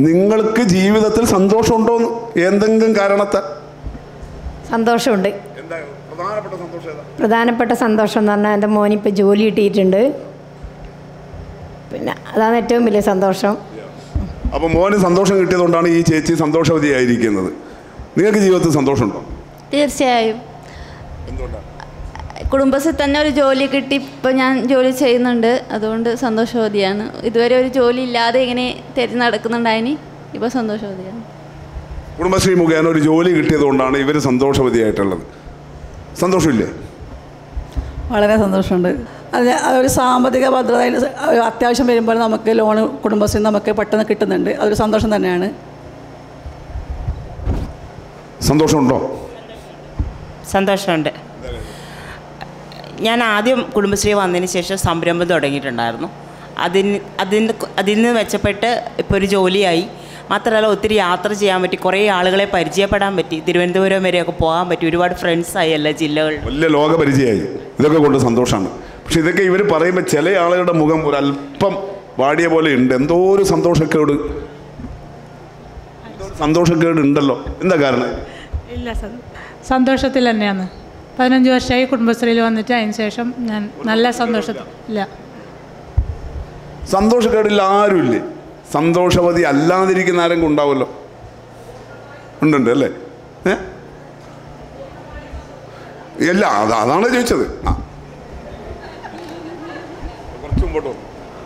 നിങ്ങൾക്ക് ജീവിതത്തിൽ സന്തോഷമുണ്ടോ എന്ന് എന്തെങ്കിലും കാരണത്താൽ സന്തോഷമുണ്ട് എന്താ പ്രധാനപ്പെട്ട സന്തോഷം ഏതാ പ്രധാനപ്പെട്ട സന്തോഷം എന്ന് പറഞ്ഞാൽ എൻ്റെ മോനിപ്പോൾ ജോലി കിട്ടിയിട്ടുണ്ട് പിന്നെ അതാണ് ഏറ്റവും വലിയ സന്തോഷം അപ്പോൾ മോന് സന്തോഷം കിട്ടിയതുകൊണ്ടാണ് ഈ ചേച്ചി സന്തോഷവതിയായിരിക്കുന്നത് നിങ്ങൾക്ക് ജീവിതത്തിൽ സന്തോഷമുണ്ടോ തീർച്ചയായും കുടുംബത്തിൽ തന്നെ ഒരു ജോലി കിട്ടി ഇപ്പം ഞാൻ ജോലി ചെയ്യുന്നുണ്ട് അതുകൊണ്ട് സന്തോഷവതിയാണ് ഇതുവരെ ഒരു ജോലി ഇല്ലാതെ ഇങ്ങനെ തെരി നടക്കുന്നുണ്ടായിനി ഇപ്പോൾ സന്തോഷവതിയാണ് കുടുംബശ്രീ മുഖേന ഒരു ജോലി കിട്ടിയതുകൊണ്ടാണ് ഇവർ സന്തോഷവതിയായിട്ടുള്ളത് സന്തോഷമില്ലേ വളരെ സന്തോഷമുണ്ട് അത് അതൊരു സാമ്പത്തിക ഭദ്രത ഒരു അത്യാവശ്യം വരുമ്പോൾ നമുക്ക് ലോൺ കുടുംബശ്രീ നമുക്ക് പെട്ടെന്ന് കിട്ടുന്നുണ്ട് അതൊരു സന്തോഷം തന്നെയാണ് സന്തോഷമുണ്ടോ സന്തോഷമുണ്ട് ഞാൻ ആദ്യം കുടുംബശ്രീ വന്നതിന് ശേഷം സംരംഭം തുടങ്ങിയിട്ടുണ്ടായിരുന്നു അതിന് അതിന് അതിൽ നിന്ന് മെച്ചപ്പെട്ട് ഇപ്പോൾ ഒരു ജോലിയായി മാത്രമല്ല ഒത്തിരി യാത്ര ചെയ്യാൻ പറ്റി കുറേ ആളുകളെ പരിചയപ്പെടാൻ പറ്റി തിരുവനന്തപുരം വരെയൊക്കെ പോകാൻ പറ്റി ഒരുപാട് ഫ്രണ്ട്സായി എല്ലാ ജില്ലകളിൽ വലിയ ലോകപരിചയമായി ഇതൊക്കെ കൊണ്ട് സന്തോഷമാണ് പക്ഷെ ഇതൊക്കെ ഇവർ പറയുമ്പോൾ ചില ആളുകളുടെ മുഖം ഒരു അല്പം വാടിയ പോലെ ഉണ്ട് എന്തോ ഒരു സന്തോഷക്കേട് എന്തോ ഒരു സന്തോഷക്കേട് ഉണ്ടല്ലോ എന്താ കാരണം ഇല്ല സ- സന്തോഷത്തിൽ തന്നെയാണ് പതിനഞ്ച് വർഷമായി കുടുംബശ്രീയിൽ വന്നിട്ട് അതിന് ശേഷം ഞാൻ നല്ല സന്തോഷത്തിൽ ഇല്ല സന്തോഷക്കേടില്ല ആരുമില്ലേ സന്തോഷവതി അല്ലാതിരിക്കുന്ന ആരെങ്കിലും ഉണ്ടാവുമല്ലോ ഉണ്ടുണ്ട് അല്ലേ ഏ ഇല്ല അത് അതാണ് ചോദിച്ചത് ആ കുറച്ച് മുമ്പോട്ട് വന്നു.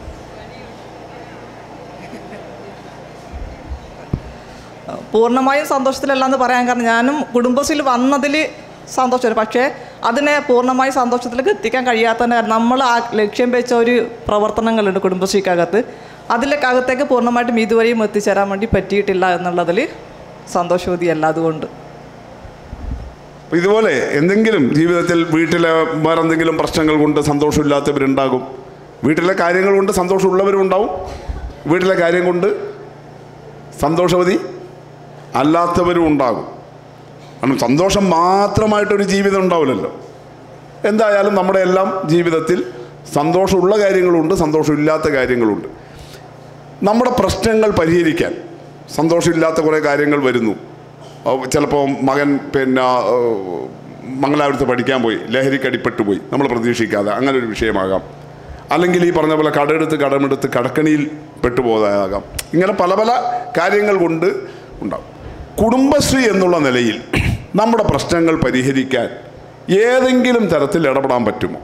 പൂർണ്ണമായും സന്തോഷത്തിലല്ല പറയാൻ കാരണം ഞാനും കുടുംബശ്രീയിൽ വന്നതിൽ സന്തോഷമാണ് പക്ഷേ അതിനെ പൂർണ്ണമായും സന്തോഷത്തിലേക്ക് എത്തിക്കാൻ കഴിയാത്തതിൻ്റെ കാരണം നമ്മൾ ആ ലക്ഷ്യം വെച്ച ഒരു പ്രവർത്തനങ്ങളുണ്ട് കുടുംബശ്രീക്കകത്ത് അതിലേക്ക് അകത്തേക്ക് പൂർണ്ണമായിട്ടും ഇതുവരെയും എത്തിച്ചേരാൻ വേണ്ടി പറ്റിയിട്ടില്ല എന്നുള്ളതിൽ സന്തോഷവതിയല്ല അതുകൊണ്ട് അപ്പോൾ ഇതുപോലെ എന്തെങ്കിലും ജീവിതത്തിൽ വീട്ടിലെ വേറെ എന്തെങ്കിലും പ്രശ്നങ്ങൾ കൊണ്ട് സന്തോഷമില്ലാത്തവരുണ്ടാകും വീട്ടിലെ കാര്യങ്ങൾ കൊണ്ട് സന്തോഷമുള്ളവരും ഉണ്ടാവും വീട്ടിലെ കാര്യം കൊണ്ട് സന്തോഷവതി അല്ലാത്തവരും ഉണ്ടാകും കാരണം സന്തോഷം മാത്രമായിട്ടൊരു ജീവിതം ഉണ്ടാവില്ലല്ലോ എന്തായാലും നമ്മുടെ എല്ലാം ജീവിതത്തിൽ സന്തോഷമുള്ള കാര്യങ്ങളുണ്ട് സന്തോഷമില്ലാത്ത കാര്യങ്ങളുണ്ട് നമ്മുടെ പ്രശ്നങ്ങൾ പരിഹരിക്കാൻ സന്തോഷമില്ലാത്ത കുറേ കാര്യങ്ങൾ വരുന്നു ചിലപ്പോൾ മകൻ പിന്നെ ആ, മംഗലാപുരത്ത് പഠിക്കാൻ പോയി ലഹരിക്കടിപ്പെട്ടു പോയി നമ്മൾ പ്രതീക്ഷിക്കാതെ അങ്ങനെ ഒരു വിഷയമാകാം അല്ലെങ്കിൽ ഈ പറഞ്ഞ പോലെ കടമെടുത്ത് കടമെടുത്ത് കടക്കണിയിൽ പെട്ടുപോയതാകാം ഇങ്ങനെ പല പല കാര്യങ്ങൾ കൊണ്ട് ഉണ്ടാകും കുടുംബശ്രീ എന്നുള്ള നിലയിൽ നമ്മുടെ പ്രശ്നങ്ങൾ പരിഹരിക്കാൻ ഏതെങ്കിലും തരത്തിൽ ഇടപെടാൻ പറ്റുമോ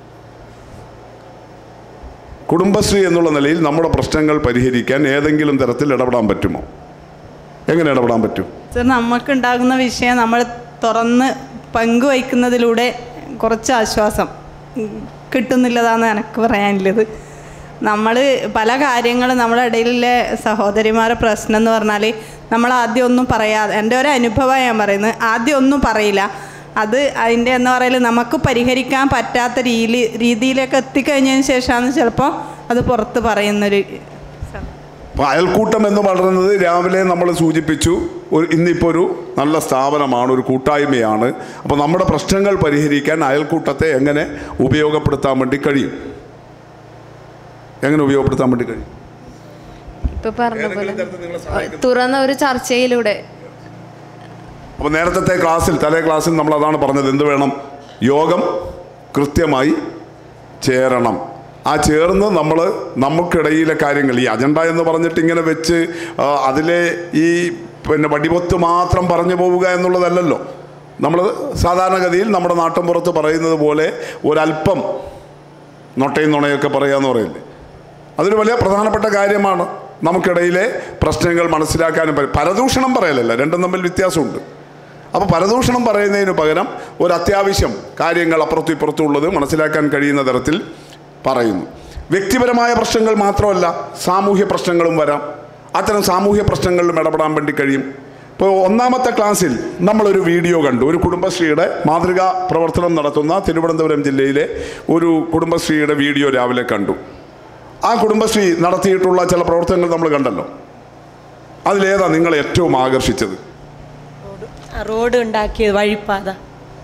കുടുംബശ്രീ എന്നുള്ള നിലയിൽ നമ്മുടെ പ്രശ്നങ്ങൾ പരിഹരിക്കാൻ ഏതെങ്കിലും തരത്തിൽ ഇടപെടാൻ പറ്റുമോ എങ്ങനെ ഇടപെടാൻ പറ്റും സർ നമുക്കുണ്ടാകുന്ന വിഷയം നമ്മൾ തുറന്ന് പങ്കുവയ്ക്കുന്നതിലൂടെ കുറച്ച് ആശ്വാസം ഉം, കിട്ടുന്നില്ലതാണ് എനിക്ക് പറയാനുള്ളത് നമ്മൾ പല കാര്യങ്ങളും നമ്മുടെ ഇടയിലെ സഹോദരിമാരുടെ പ്രശ്നം എന്ന് പറഞ്ഞാൽ നമ്മൾ ആദ്യം ഒന്നും പറയാതെ എൻ്റെ ഒരു അനുഭവം ഞാൻ പറയുന്നത് ആദ്യം ഒന്നും പറയില്ല അത് അതിൻ്റെ എന്ന് പറയൽ നമുക്ക് പരിഹരിക്കാൻ പറ്റാത്ത രീതി രീതിയിലേക്ക് എത്തിക്കഴിഞ്ഞതിന് ശേഷമാണ് ചിലപ്പോൾ അത് പുറത്ത് പറയുന്നൊരു അപ്പോൾ അയൽക്കൂട്ടം എന്ന് പറയുന്നത് രാവിലെ നമ്മൾ സൂചിപ്പിച്ചു ഒരു ഇന്നിപ്പോൾ ഒരു നല്ല സ്ഥാപനമാണ് ഒരു കൂട്ടായ്മയാണ് അപ്പോൾ നമ്മുടെ പ്രശ്നങ്ങൾ പരിഹരിക്കാൻ അയൽക്കൂട്ടത്തെ എങ്ങനെ ഉപയോഗപ്പെടുത്താൻ വേണ്ടി കഴിയും എങ്ങനെ ഉപയോഗപ്പെടുത്താൻ വേണ്ടി കഴിയും ഇപ്പൊ പറഞ്ഞ പോലെ തുറന്ന ഒരു ചർച്ചയിലൂടെ അപ്പോൾ നേരത്തെ ക്ലാസ്സിൽ തലേ ക്ലാസ്സിൽ നമ്മൾ അതാണ് പറഞ്ഞത് എന്ത് വേണം യോഗം കൃത്യമായി ചേരണം ആ ചേർന്ന് നമ്മൾ നമുക്കിടയിലെ കാര്യങ്ങൾ ഈ അജണ്ട എന്ന് പറഞ്ഞിട്ട് ഇങ്ങനെ വെച്ച് ആ, അതിലെ ഈ പിന്നെ വടിപൊത്ത് മാത്രം പറഞ്ഞു പോവുക എന്നുള്ളതല്ലല്ലോ നമ്മൾ സാധാരണഗതിയിൽ നമ്മുടെ നാട്ടിൻപുറത്ത് പറയുന്നത് പോലെ ഒരല്പം നൊട്ടയും നുണയൊക്കെ പറയുക എന്ന് പറയില്ലേ അതൊരു വലിയ പ്രധാനപ്പെട്ട കാര്യമാണ് നമുക്കിടയിലെ പ്രശ്നങ്ങൾ മനസ്സിലാക്കാനും പറ്റും പരദൂഷണം പറയലല്ല രണ്ടും തമ്മിൽ വ്യത്യാസമുണ്ട് അപ്പോൾ പരദൂഷണം പറയുന്നതിന് പകരം ഒരു അത്യാവശ്യം കാര്യങ്ങൾ അപ്പുറത്തും ഇപ്പുറത്തും ഉള്ളത് മനസ്സിലാക്കാൻ കഴിയുന്ന തരത്തിൽ പറയുന്നു വ്യക്തിപരമായ പ്രശ്നങ്ങൾ മാത്രമല്ല സാമൂഹ്യ പ്രശ്നങ്ങളും വരാം അത്തരം സാമൂഹ്യ പ്രശ്നങ്ങളിലും ഇടപെടാൻ വേണ്ടി കഴിയും ഇപ്പോൾ ഒന്നാമത്തെ ക്ലാസ്സിൽ നമ്മളൊരു വീഡിയോ കണ്ടു ഒരു കുടുംബശ്രീയുടെ മാതൃകാ പ്രവർത്തനം നടത്തുന്ന തിരുവനന്തപുരം ജില്ലയിലെ ഒരു കുടുംബശ്രീയുടെ വീഡിയോ രാവിലെ കണ്ടു ആ കുടുംബശ്രീ നടത്തിയിട്ടുള്ള ചില പ്രവർത്തനങ്ങൾ നമ്മൾ കണ്ടല്ലോ അതിലേതാ നിങ്ങളെ ഏറ്റവും ആകർഷിച്ചത് റോഡ് ഉണ്ടാക്കിയത് വഴിപ്പാത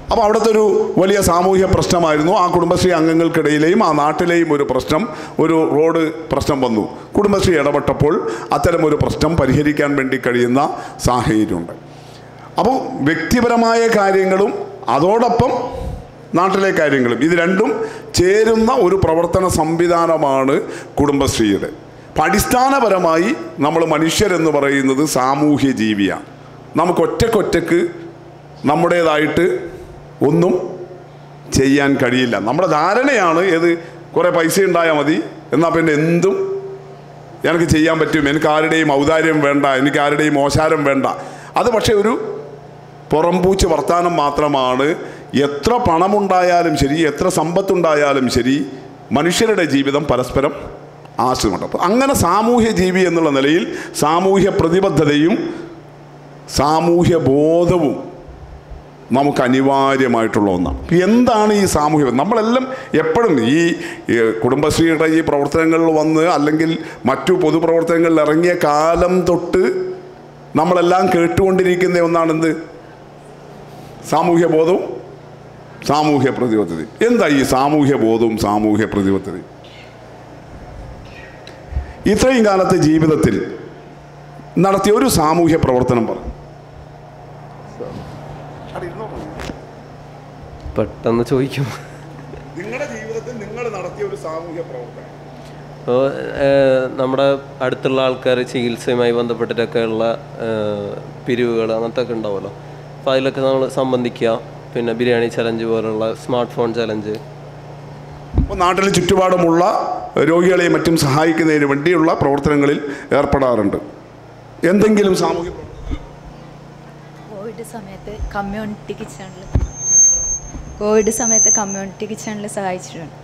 അപ്പോൾ അവിടുത്തെ ഒരു വലിയ സാമൂഹ്യ പ്രശ്നമായിരുന്നു ആ കുടുംബശ്രീ അംഗങ്ങൾക്കിടയിലെയും ആ നാട്ടിലെയും ഒരു പ്രശ്നം ഒരു റോഡ് പ്രശ്നം വന്നു കുടുംബശ്രീ ഇടപെട്ടപ്പോൾ അത്തരം ഒരു പ്രശ്നം പരിഹരിക്കാൻ വേണ്ടി കഴിയുന്ന സാഹചര്യമുണ്ട് അപ്പോൾ വ്യക്തിപരമായ കാര്യങ്ങളും അതോടൊപ്പം നാട്ടിലെ കാര്യങ്ങളും ഇത് രണ്ടും ചേരുന്ന ഒരു പ്രവർത്തന സംവിധാനമാണ് കുടുംബശ്രീയുടെ അപ്പം അടിസ്ഥാനപരമായി നമ്മൾ മനുഷ്യരെന്ന് പറയുന്നത് സാമൂഹ്യ ജീവിയാണ് നമുക്ക് ഒറ്റക്കൊറ്റക്ക് നമ്മുടേതായിട്ട് ഒന്നും ചെയ്യാൻ കഴിയില്ല നമ്മുടെ ധാരണയാണ് ഏത് കുറേ പൈസ ഉണ്ടായാൽ മതി എന്നാൽ പിന്നെ എന്തും എനിക്ക് ചെയ്യാൻ പറ്റും എനിക്ക് ആരുടെയും ഔദാര്യം വേണ്ട എനിക്ക് ആരുടെയും മോശാരം വേണ്ട അത് പക്ഷേ ഒരു പുറംപൂച്ച് വർത്താനം മാത്രമാണ് എത്ര പണമുണ്ടായാലും ശരി എത്ര സമ്പത്തുണ്ടായാലും ശരി മനുഷ്യരുടെ ജീവിതം പരസ്പരം ആശ്രമമുണ്ട് അപ്പോൾ അങ്ങനെ സാമൂഹ്യ ജീവി എന്നുള്ള നിലയിൽ സാമൂഹ്യ പ്രതിബദ്ധതയും സാമൂഹ്യ ബോധവും നമുക്ക് അനിവാര്യമായിട്ടുള്ള ഒന്നാണ് ഇപ്പം എന്താണ് ഈ സാമൂഹ്യ നമ്മളെല്ലാം എപ്പോഴും ഈ ഈ കുടുംബശ്രീയുടെ ഈ പ്രവർത്തനങ്ങളിൽ വന്ന് അല്ലെങ്കിൽ മറ്റു പൊതുപ്രവർത്തനങ്ങളിൽ ഇറങ്ങിയ കാലം തൊട്ട് നമ്മളെല്ലാം കേട്ടുകൊണ്ടിരിക്കുന്ന ഒന്നാണെന്ത് സാമൂഹ്യ ബോധവും സാമൂഹ്യ പ്രതിബദ്ധതയും എന്താ ഈ സാമൂഹ്യ ബോധവും സാമൂഹ്യ പ്രതിബദ്ധതയും ഇത്രയും കാലത്തെ ജീവിതത്തിൽ നടത്തിയ ഒരു സാമൂഹ്യ പ്രവർത്തനം പറഞ്ഞു പെട്ടെന്ന് ചോദിക്കും നിങ്ങളുടെ ജീവിതത്തിൽ നിങ്ങൾ നടത്തിയ ഒരു സാമൂഹ്യ പ്രവർത്തനം അപ്പോൾ നമ്മുടെ അടുത്തുള്ള ആൾക്കാർ ചികിത്സയുമായി ബന്ധപ്പെട്ടിട്ടൊക്കെയുള്ള പിരിവുകൾ അങ്ങനത്തെ ഒക്കെ ഉണ്ടാവുമല്ലോ അപ്പോൾ അതിലൊക്കെ നമ്മൾ സംബന്ധിക്കുക പിന്നെ ബിരിയാണി ചലഞ്ച് പോലുള്ള സ്മാർട്ട് ഫോൺ ചലഞ്ച് അപ്പോൾ നാട്ടിൽ ചുറ്റുപാടുമുള്ള രോഗികളെയും മറ്റും സഹായിക്കുന്നതിന് വേണ്ടിയുള്ള പ്രവർത്തനങ്ങളിൽ ഏർപ്പെടാറുണ്ട് എന്തെങ്കിലും സാമൂഹ്യ കോവിഡ് സമയത്ത് കമ്മ്യൂണിറ്റി കിച്ചണിൽ കോവിഡ് സമയത്ത് കമ്മ്യൂണിറ്റി കിച്ചണിൽ സഹായിച്ചിട്ടുണ്ട്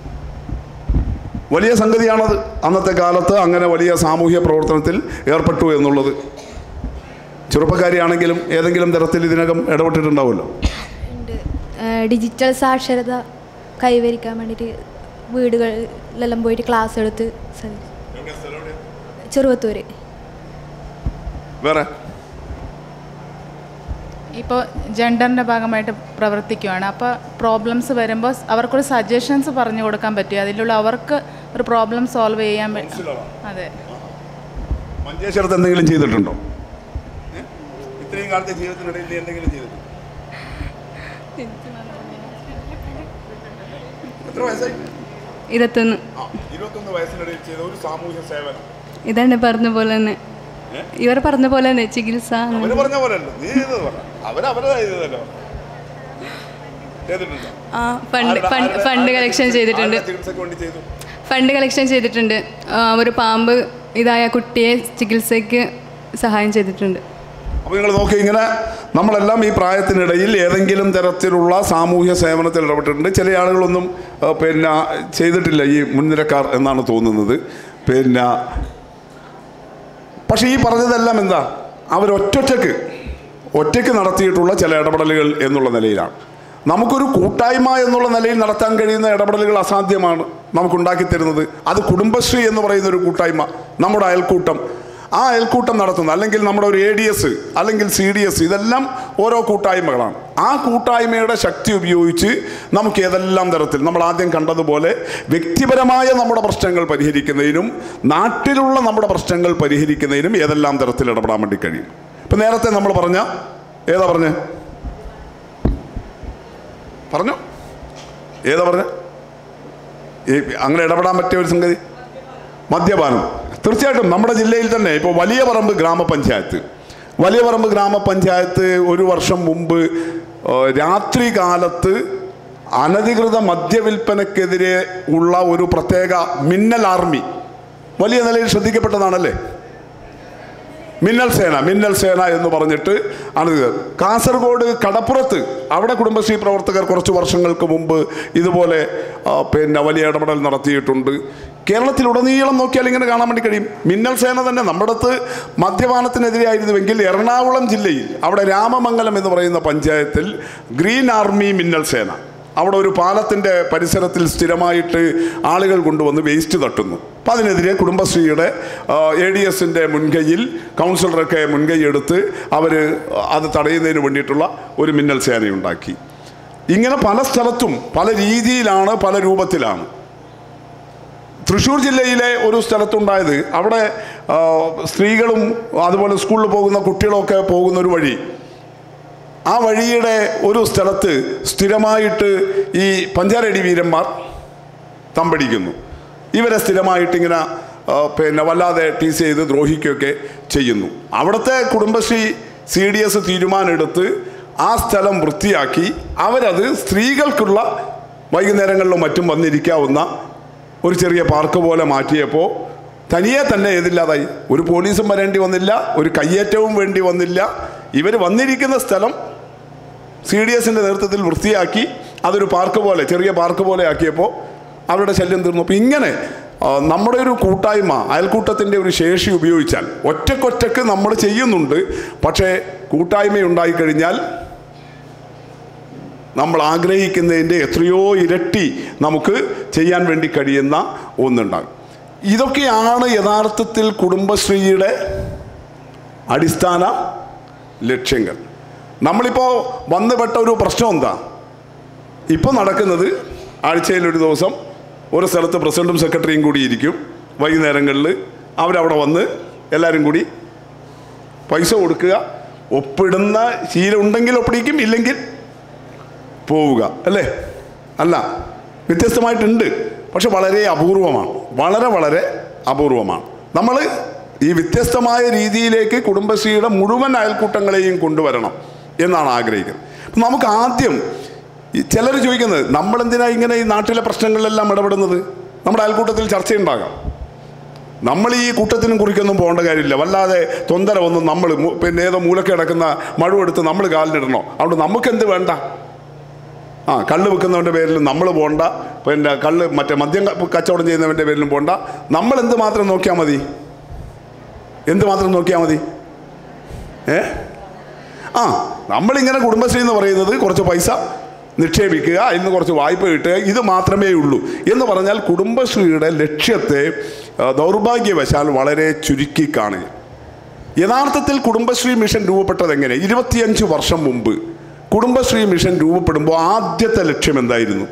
വലിയ സംഗതിയാണത് അന്നത്തെ കാലത്ത് അങ്ങനെ വലിയ സാമൂഹ്യ പ്രവർത്തനത്തിൽ ഏർപ്പെട്ടു എന്നുള്ളത് ചെറുപ്പക്കാരിയാണെങ്കിലും ഏതെങ്കിലും തരത്തിൽ ഇതിനകം ഇടപെട്ടിട്ടുണ്ടാവുമല്ലോ ഡിജിറ്റൽ സാക്ഷരത കൈവരിക്കാൻ വേണ്ടിയിട്ട് വീടുകളിലെല്ലാം പോയിട്ട് ക്ലാസ് എടുത്ത് ചെറുവത്തൂര് വേറെ ഇപ്പോൾ ജെൻഡറിൻ്റെ ഭാഗമായിട്ട് പ്രവർത്തിക്കുകയാണ് അപ്പോൾ പ്രോബ്ലംസ് വരുമ്പോൾ അവർക്കൊരു സജഷൻസ് പറഞ്ഞു കൊടുക്കാൻ പറ്റും അതിലുള്ള അവർക്ക് ഒരു പ്രോബ്ലം സോൾവ് ചെയ്യാൻ പറ്റും അതെ മഞ്ചേശ്വരത്ത് എന്തെങ്കിലും ചെയ്തിട്ടുണ്ടോ ഏ? ഇത്രയും കാലത്തെ ജീവിതത്തിനിടയിൽ നീ എന്തെങ്കിലും ചെയ്തിട്ടുണ്ടോ എത്ര വയസ്സായി ഇരുപത്തൊന്ന് ആ, ഇരുപത്തൊന്ന് വയസ്സിനിടയിൽ ചെയ്ത ഒരു സാമൂഹ്യ സേവനം ഇതന്നെ പറഞ്ഞ പോലെ തന്നെ ഇവർ പറഞ്ഞ പോലെ തന്നെ ചികിത്സ അവര് പറഞ്ഞ പോലെ അല്ല നീ ചെയ്തത് പറ അവരവരതാ ചെയ്തതല്ലോ ചെയ്തിട്ടുണ്ടോ ആ ഫണ്ട് ആരുടെ- ഫണ്ട് ആരുടെ- ഫണ്ട് ആരുടെ കളക്ഷൻ ചെയ്തിട്ടുണ്ട് ആരുടെ ചികിത്സയ്ക്ക് വേണ്ടി ചെയ്തു ഫണ്ട് കളക്ഷൻ ചെയ്തിട്ടുണ്ട് ആ, ഒരു പാമ്പ് ഇതായ കുട്ടിയെ ചികിത്സയ്ക്ക് സഹായം ചെയ്തിട്ടുണ്ട് അപ്പോൾ നിങ്ങൾ നോക്കി ഇങ്ങനെ നമ്മളെല്ലാം ഈ പ്രായത്തിനിടയിൽ ഏതെങ്കിലും തരത്തിലുള്ള സാമൂഹ്യ സേവനത്തിൽ ഇടപെട്ടിട്ടുണ്ട് ചില ആളുകളൊന്നും ആ, പിന്നെ ചെയ്തിട്ടില്ല ഈ മുൻനിരക്കാർ എന്നാണ് തോന്നുന്നത് പിന്നെ പക്ഷേ ഈ പറഞ്ഞതെല്ലാം എന്താ അവരൊറ്റൊറ്റക്ക് ഒറ്റയ്ക്ക് നടത്തിയിട്ടുള്ള ചില ഇടപെടലുകൾ എന്നുള്ള നിലയിലാണ് നമുക്കൊരു കൂട്ടായ്മ എന്നുള്ള നിലയിൽ നടത്താൻ കഴിയുന്ന ഇടപെടലുകൾ അസാധ്യമാണ് നമുക്കുണ്ടാക്കി തരുന്നത് അത് കുടുംബശ്രീ എന്ന് പറയുന്ന ഒരു കൂട്ടായ്മ നമ്മുടെ അയൽക്കൂട്ടം ആ അയൽക്കൂട്ടം നടത്തുന്ന അല്ലെങ്കിൽ നമ്മുടെ ഒരു എ ഡി എസ് അല്ലെങ്കിൽ സി ഡി എസ് ഇതെല്ലാം ഓരോ കൂട്ടായ്മകളാണ് ആ കൂട്ടായ്മയുടെ ശക്തി ഉപയോഗിച്ച് നമുക്ക് ഏതെല്ലാം തരത്തിൽ നമ്മൾ ആദ്യം കണ്ടതുപോലെ വ്യക്തിപരമായ നമ്മുടെ പ്രശ്നങ്ങൾ പരിഹരിക്കുന്നതിനും നാട്ടിലുള്ള നമ്മുടെ പ്രശ്നങ്ങൾ പരിഹരിക്കുന്നതിനും ഏതെല്ലാം തരത്തിൽ ഇടപെടാൻ വേണ്ടി കഴിയും ഇപ്പം നേരത്തെ നമ്മൾ പറഞ്ഞ ഏതാ പറഞ്ഞേ പറഞ്ഞു ഏതാ പറഞ്ഞ ഈ അങ്ങനെ ഇടപെടാൻ പറ്റിയ ഒരു സംഗതി മദ്യപാനം തീർച്ചയായിട്ടും നമ്മുടെ ജില്ലയിൽ തന്നെ ഇപ്പോൾ വലിയ പറമ്പ് ഗ്രാമപഞ്ചായത്ത് വലിയ പറമ്പ് ഗ്രാമപഞ്ചായത്ത് ഒരു വർഷം മുമ്പ് ഏഹ്, രാത്രി കാലത്ത് അനധികൃത മദ്യവിൽപ്പനക്കെതിരെ ഉള്ള ഒരു പ്രത്യേക മിന്നൽ ആർമി വലിയ നിലയിൽ ശ്രദ്ധിക്കപ്പെട്ടതാണല്ലേ മിന്നൽ സേന മിന്നൽ സേന എന്ന് പറഞ്ഞിട്ട് ആണ് ഇത് കാസർഗോഡ് കടപ്പുറത്ത് അവിടെ കുടുംബശ്രീ പ്രവർത്തകർ കുറച്ച് വർഷങ്ങൾക്ക് മുമ്പ് ഇതുപോലെ ആ, പിന്നെ വലിയ ഇടപെടൽ നടത്തിയിട്ടുണ്ട് കേരളത്തിലുടനീളം നോക്കിയാൽ ഇങ്ങനെ കാണാൻ വേണ്ടി കഴിയും മിന്നൽ സേന തന്നെ നമ്മുടെ അടുത്ത് മദ്യപാനത്തിനെതിരെയായിരുന്നുവെങ്കിൽ എറണാകുളം ജില്ലയിൽ അവിടെ രാമമംഗലം എന്ന് പറയുന്ന പഞ്ചായത്തിൽ ഗ്രീൻ ആർമി മിന്നൽ സേന അവിടെ ഒരു പാലത്തിൻ്റെ പരിസരത്തിൽ സ്ഥിരമായിട്ട് ആളുകൾ കൊണ്ടുവന്ന് വേസ്റ്റ് തട്ടുന്നു അപ്പം അതിനെതിരെ കുടുംബശ്രീയുടെ എ ഡി എസിൻ്റെ മുൻകൈയിൽ കൗൺസിലറൊക്കെ മുൻകൈ എടുത്ത് അവർ അത് തടയുന്നതിന് വേണ്ടിയിട്ടുള്ള ഒരു മിന്നൽ സേനയുണ്ടാക്കി ഇങ്ങനെ പല സ്ഥലത്തും പല രീതിയിലാണ് പല രൂപത്തിലാണ് തൃശ്ശൂർ ജില്ലയിലെ ഒരു സ്ഥലത്തുണ്ടായത് അവിടെ ആ, സ്ത്രീകളും അതുപോലെ സ്കൂളിൽ പോകുന്ന കുട്ടികളൊക്കെ പോകുന്ന ഒരു വഴി ആ വഴിയുടെ ഒരു സ്ഥലത്ത് സ്ഥിരമായിട്ട് ഈ പഞ്ചാരടി വീരന്മാർ തമ്പടിക്കുന്നു ഇവരെ സ്ഥിരമായിട്ട് ഇങ്ങനെ ആ, പിന്നെ വല്ലാതെ ടീസ് ചെയ്ത് ദ്രോഹിക്കുകയൊക്കെ ചെയ്യുന്നു അവിടുത്തെ കുടുംബശ്രീ സി ഡി എസ് തീരുമാനമെടുത്ത് ആ സ്ഥലം വൃത്തിയാക്കി അവരത് സ്ത്രീകൾക്കുള്ള വൈകുന്നേരങ്ങളിലും മറ്റും വന്നിരിക്കാവുന്ന ഒരു ചെറിയ പാർക്ക് പോലെ മാറ്റിയപ്പോൾ തനിയെ തന്നെ ഏതില്ലാതായി ഒരു പോലീസും വരേണ്ടി വന്നില്ല ഒരു കയ്യേറ്റവും വേണ്ടി വന്നില്ല ഇവർ വന്നിരിക്കുന്ന സ്ഥലം സി ഡി എസിൻ്റെ നേതൃത്വത്തിൽ വൃത്തിയാക്കി അതൊരു പാർക്ക് പോലെ ചെറിയ പാർക്ക് പോലെ ആക്കിയപ്പോൾ അവരുടെ ശല്യം തീർന്നു അപ്പോൾ ഇങ്ങനെ ആ, നമ്മുടെ ഒരു കൂട്ടായ്മ അയൽക്കൂട്ടത്തിൻ്റെ ഒരു ശേഷി ഉപയോഗിച്ചാൽ ഒറ്റക്കൊറ്റക്ക് നമ്മൾ ചെയ്യുന്നുണ്ട് പക്ഷേ കൂട്ടായ്മ ഉണ്ടായിക്കഴിഞ്ഞാൽ നമ്മൾ ആഗ്രഹിക്കുന്നതിൻ്റെ എത്രയോ ഇരട്ടി നമുക്ക് ചെയ്യാൻ വേണ്ടി കഴിയുന്ന ഒന്നുണ്ടാകും ഇതൊക്കെയാണ് യഥാർത്ഥത്തിൽ കുടുംബശ്രീയുടെ അടിസ്ഥാന ലക്ഷ്യങ്ങൾ നമ്മളിപ്പോൾ വന്നുപെട്ട ഒരു പ്രശ്നം എന്താ ഇപ്പോൾ നടക്കുന്നത് ആഴ്ചയിൽ ഒരു ദിവസം ഒരു സ്ഥലത്ത് പ്രസിഡന്റും സെക്രട്ടറിയും കൂടി ഇരിക്കും വൈകുന്നേരങ്ങളിൽ അവരവിടെ വന്ന് എല്ലാവരും കൂടി പൈസ കൊടുക്കുക ഒപ്പിടുന്ന ശീലം ഉണ്ടെങ്കിൽ ഒപ്പിടിക്കും ഇല്ലെങ്കിൽ പോവുക അല്ലേ അല്ല വ്യത്യസ്തമായിട്ടുണ്ട് പക്ഷെ വളരെ അപൂർവമാണ് വളരെ വളരെ അപൂർവമാണ് നമ്മൾ ഈ വ്യത്യസ്തമായ രീതിയിലേക്ക് കുടുംബശ്രീയുടെ മുഴുവൻ അയൽക്കൂട്ടങ്ങളെയും കൊണ്ടുവരണം എന്നാണ് ആഗ്രഹിക്കുന്നത് അപ്പം നമുക്ക് ആദ്യം ഈ ചിലർ ചോദിക്കുന്നത് നമ്മളെന്തിനാ ഇങ്ങനെ ഈ നാട്ടിലെ പ്രശ്നങ്ങളിലെല്ലാം ഇടപെടുന്നത് നമ്മുടെ അയൽക്കൂട്ടത്തിൽ ചർച്ചയുണ്ടാകാം നമ്മൾ ഈ കൂട്ടത്തിനും കുറിക്കൊന്നും പോകേണ്ട കാര്യമില്ല വല്ലാതെ തൊന്തര ഒന്നും നമ്മൾ മു- പിന്നെ ഏതോ മൂലക്ക് കിടക്കുന്ന മഴുവെടുത്ത് നമ്മൾ കാലിലിടണോ അതുകൊണ്ട് നമുക്കെന്ത് വേണ്ട ആ കള്ള് വിൽക്കുന്നവൻ്റെ പേരിൽ നമ്മൾ പോണ്ട പിന്നെ കള്ള് മറ്റേ മദ്യം ക- കച്ചവടം ചെയ്യുന്നവൻ്റെ പേരിലും പോണ്ട നമ്മൾ എന്ത് മാത്രം നോക്കിയാൽ മതി എന്ത് മാത്രം നോക്കിയാൽ മതി ഏ ആ നമ്മളിങ്ങനെ കുടുംബശ്രീ എന്ന് പറയുന്നത് കുറച്ച് പൈസ നിക്ഷേപിക്കുക അതിൽ നിന്ന് കുറച്ച് വായ്പ കിട്ടുക ഇത് മാത്രമേ ഉള്ളൂ എന്ന് പറഞ്ഞാൽ കുടുംബശ്രീയുടെ ലക്ഷ്യത്തെ ആ, ദൗർഭാഗ്യവശാൽ വളരെ ചുരുക്കി കാണുക യഥാർത്ഥത്തിൽ കുടുംബശ്രീ മിഷൻ രൂപപ്പെട്ടത് എങ്ങനെ ഇരുപത്തിയഞ്ച് വർഷം മുമ്പ് കുടുംബശ്രീ മിഷൻ രൂപപ്പെടുമ്പോൾ ആദ്യത്തെ ലക്ഷ്യം എന്തായിരുന്നു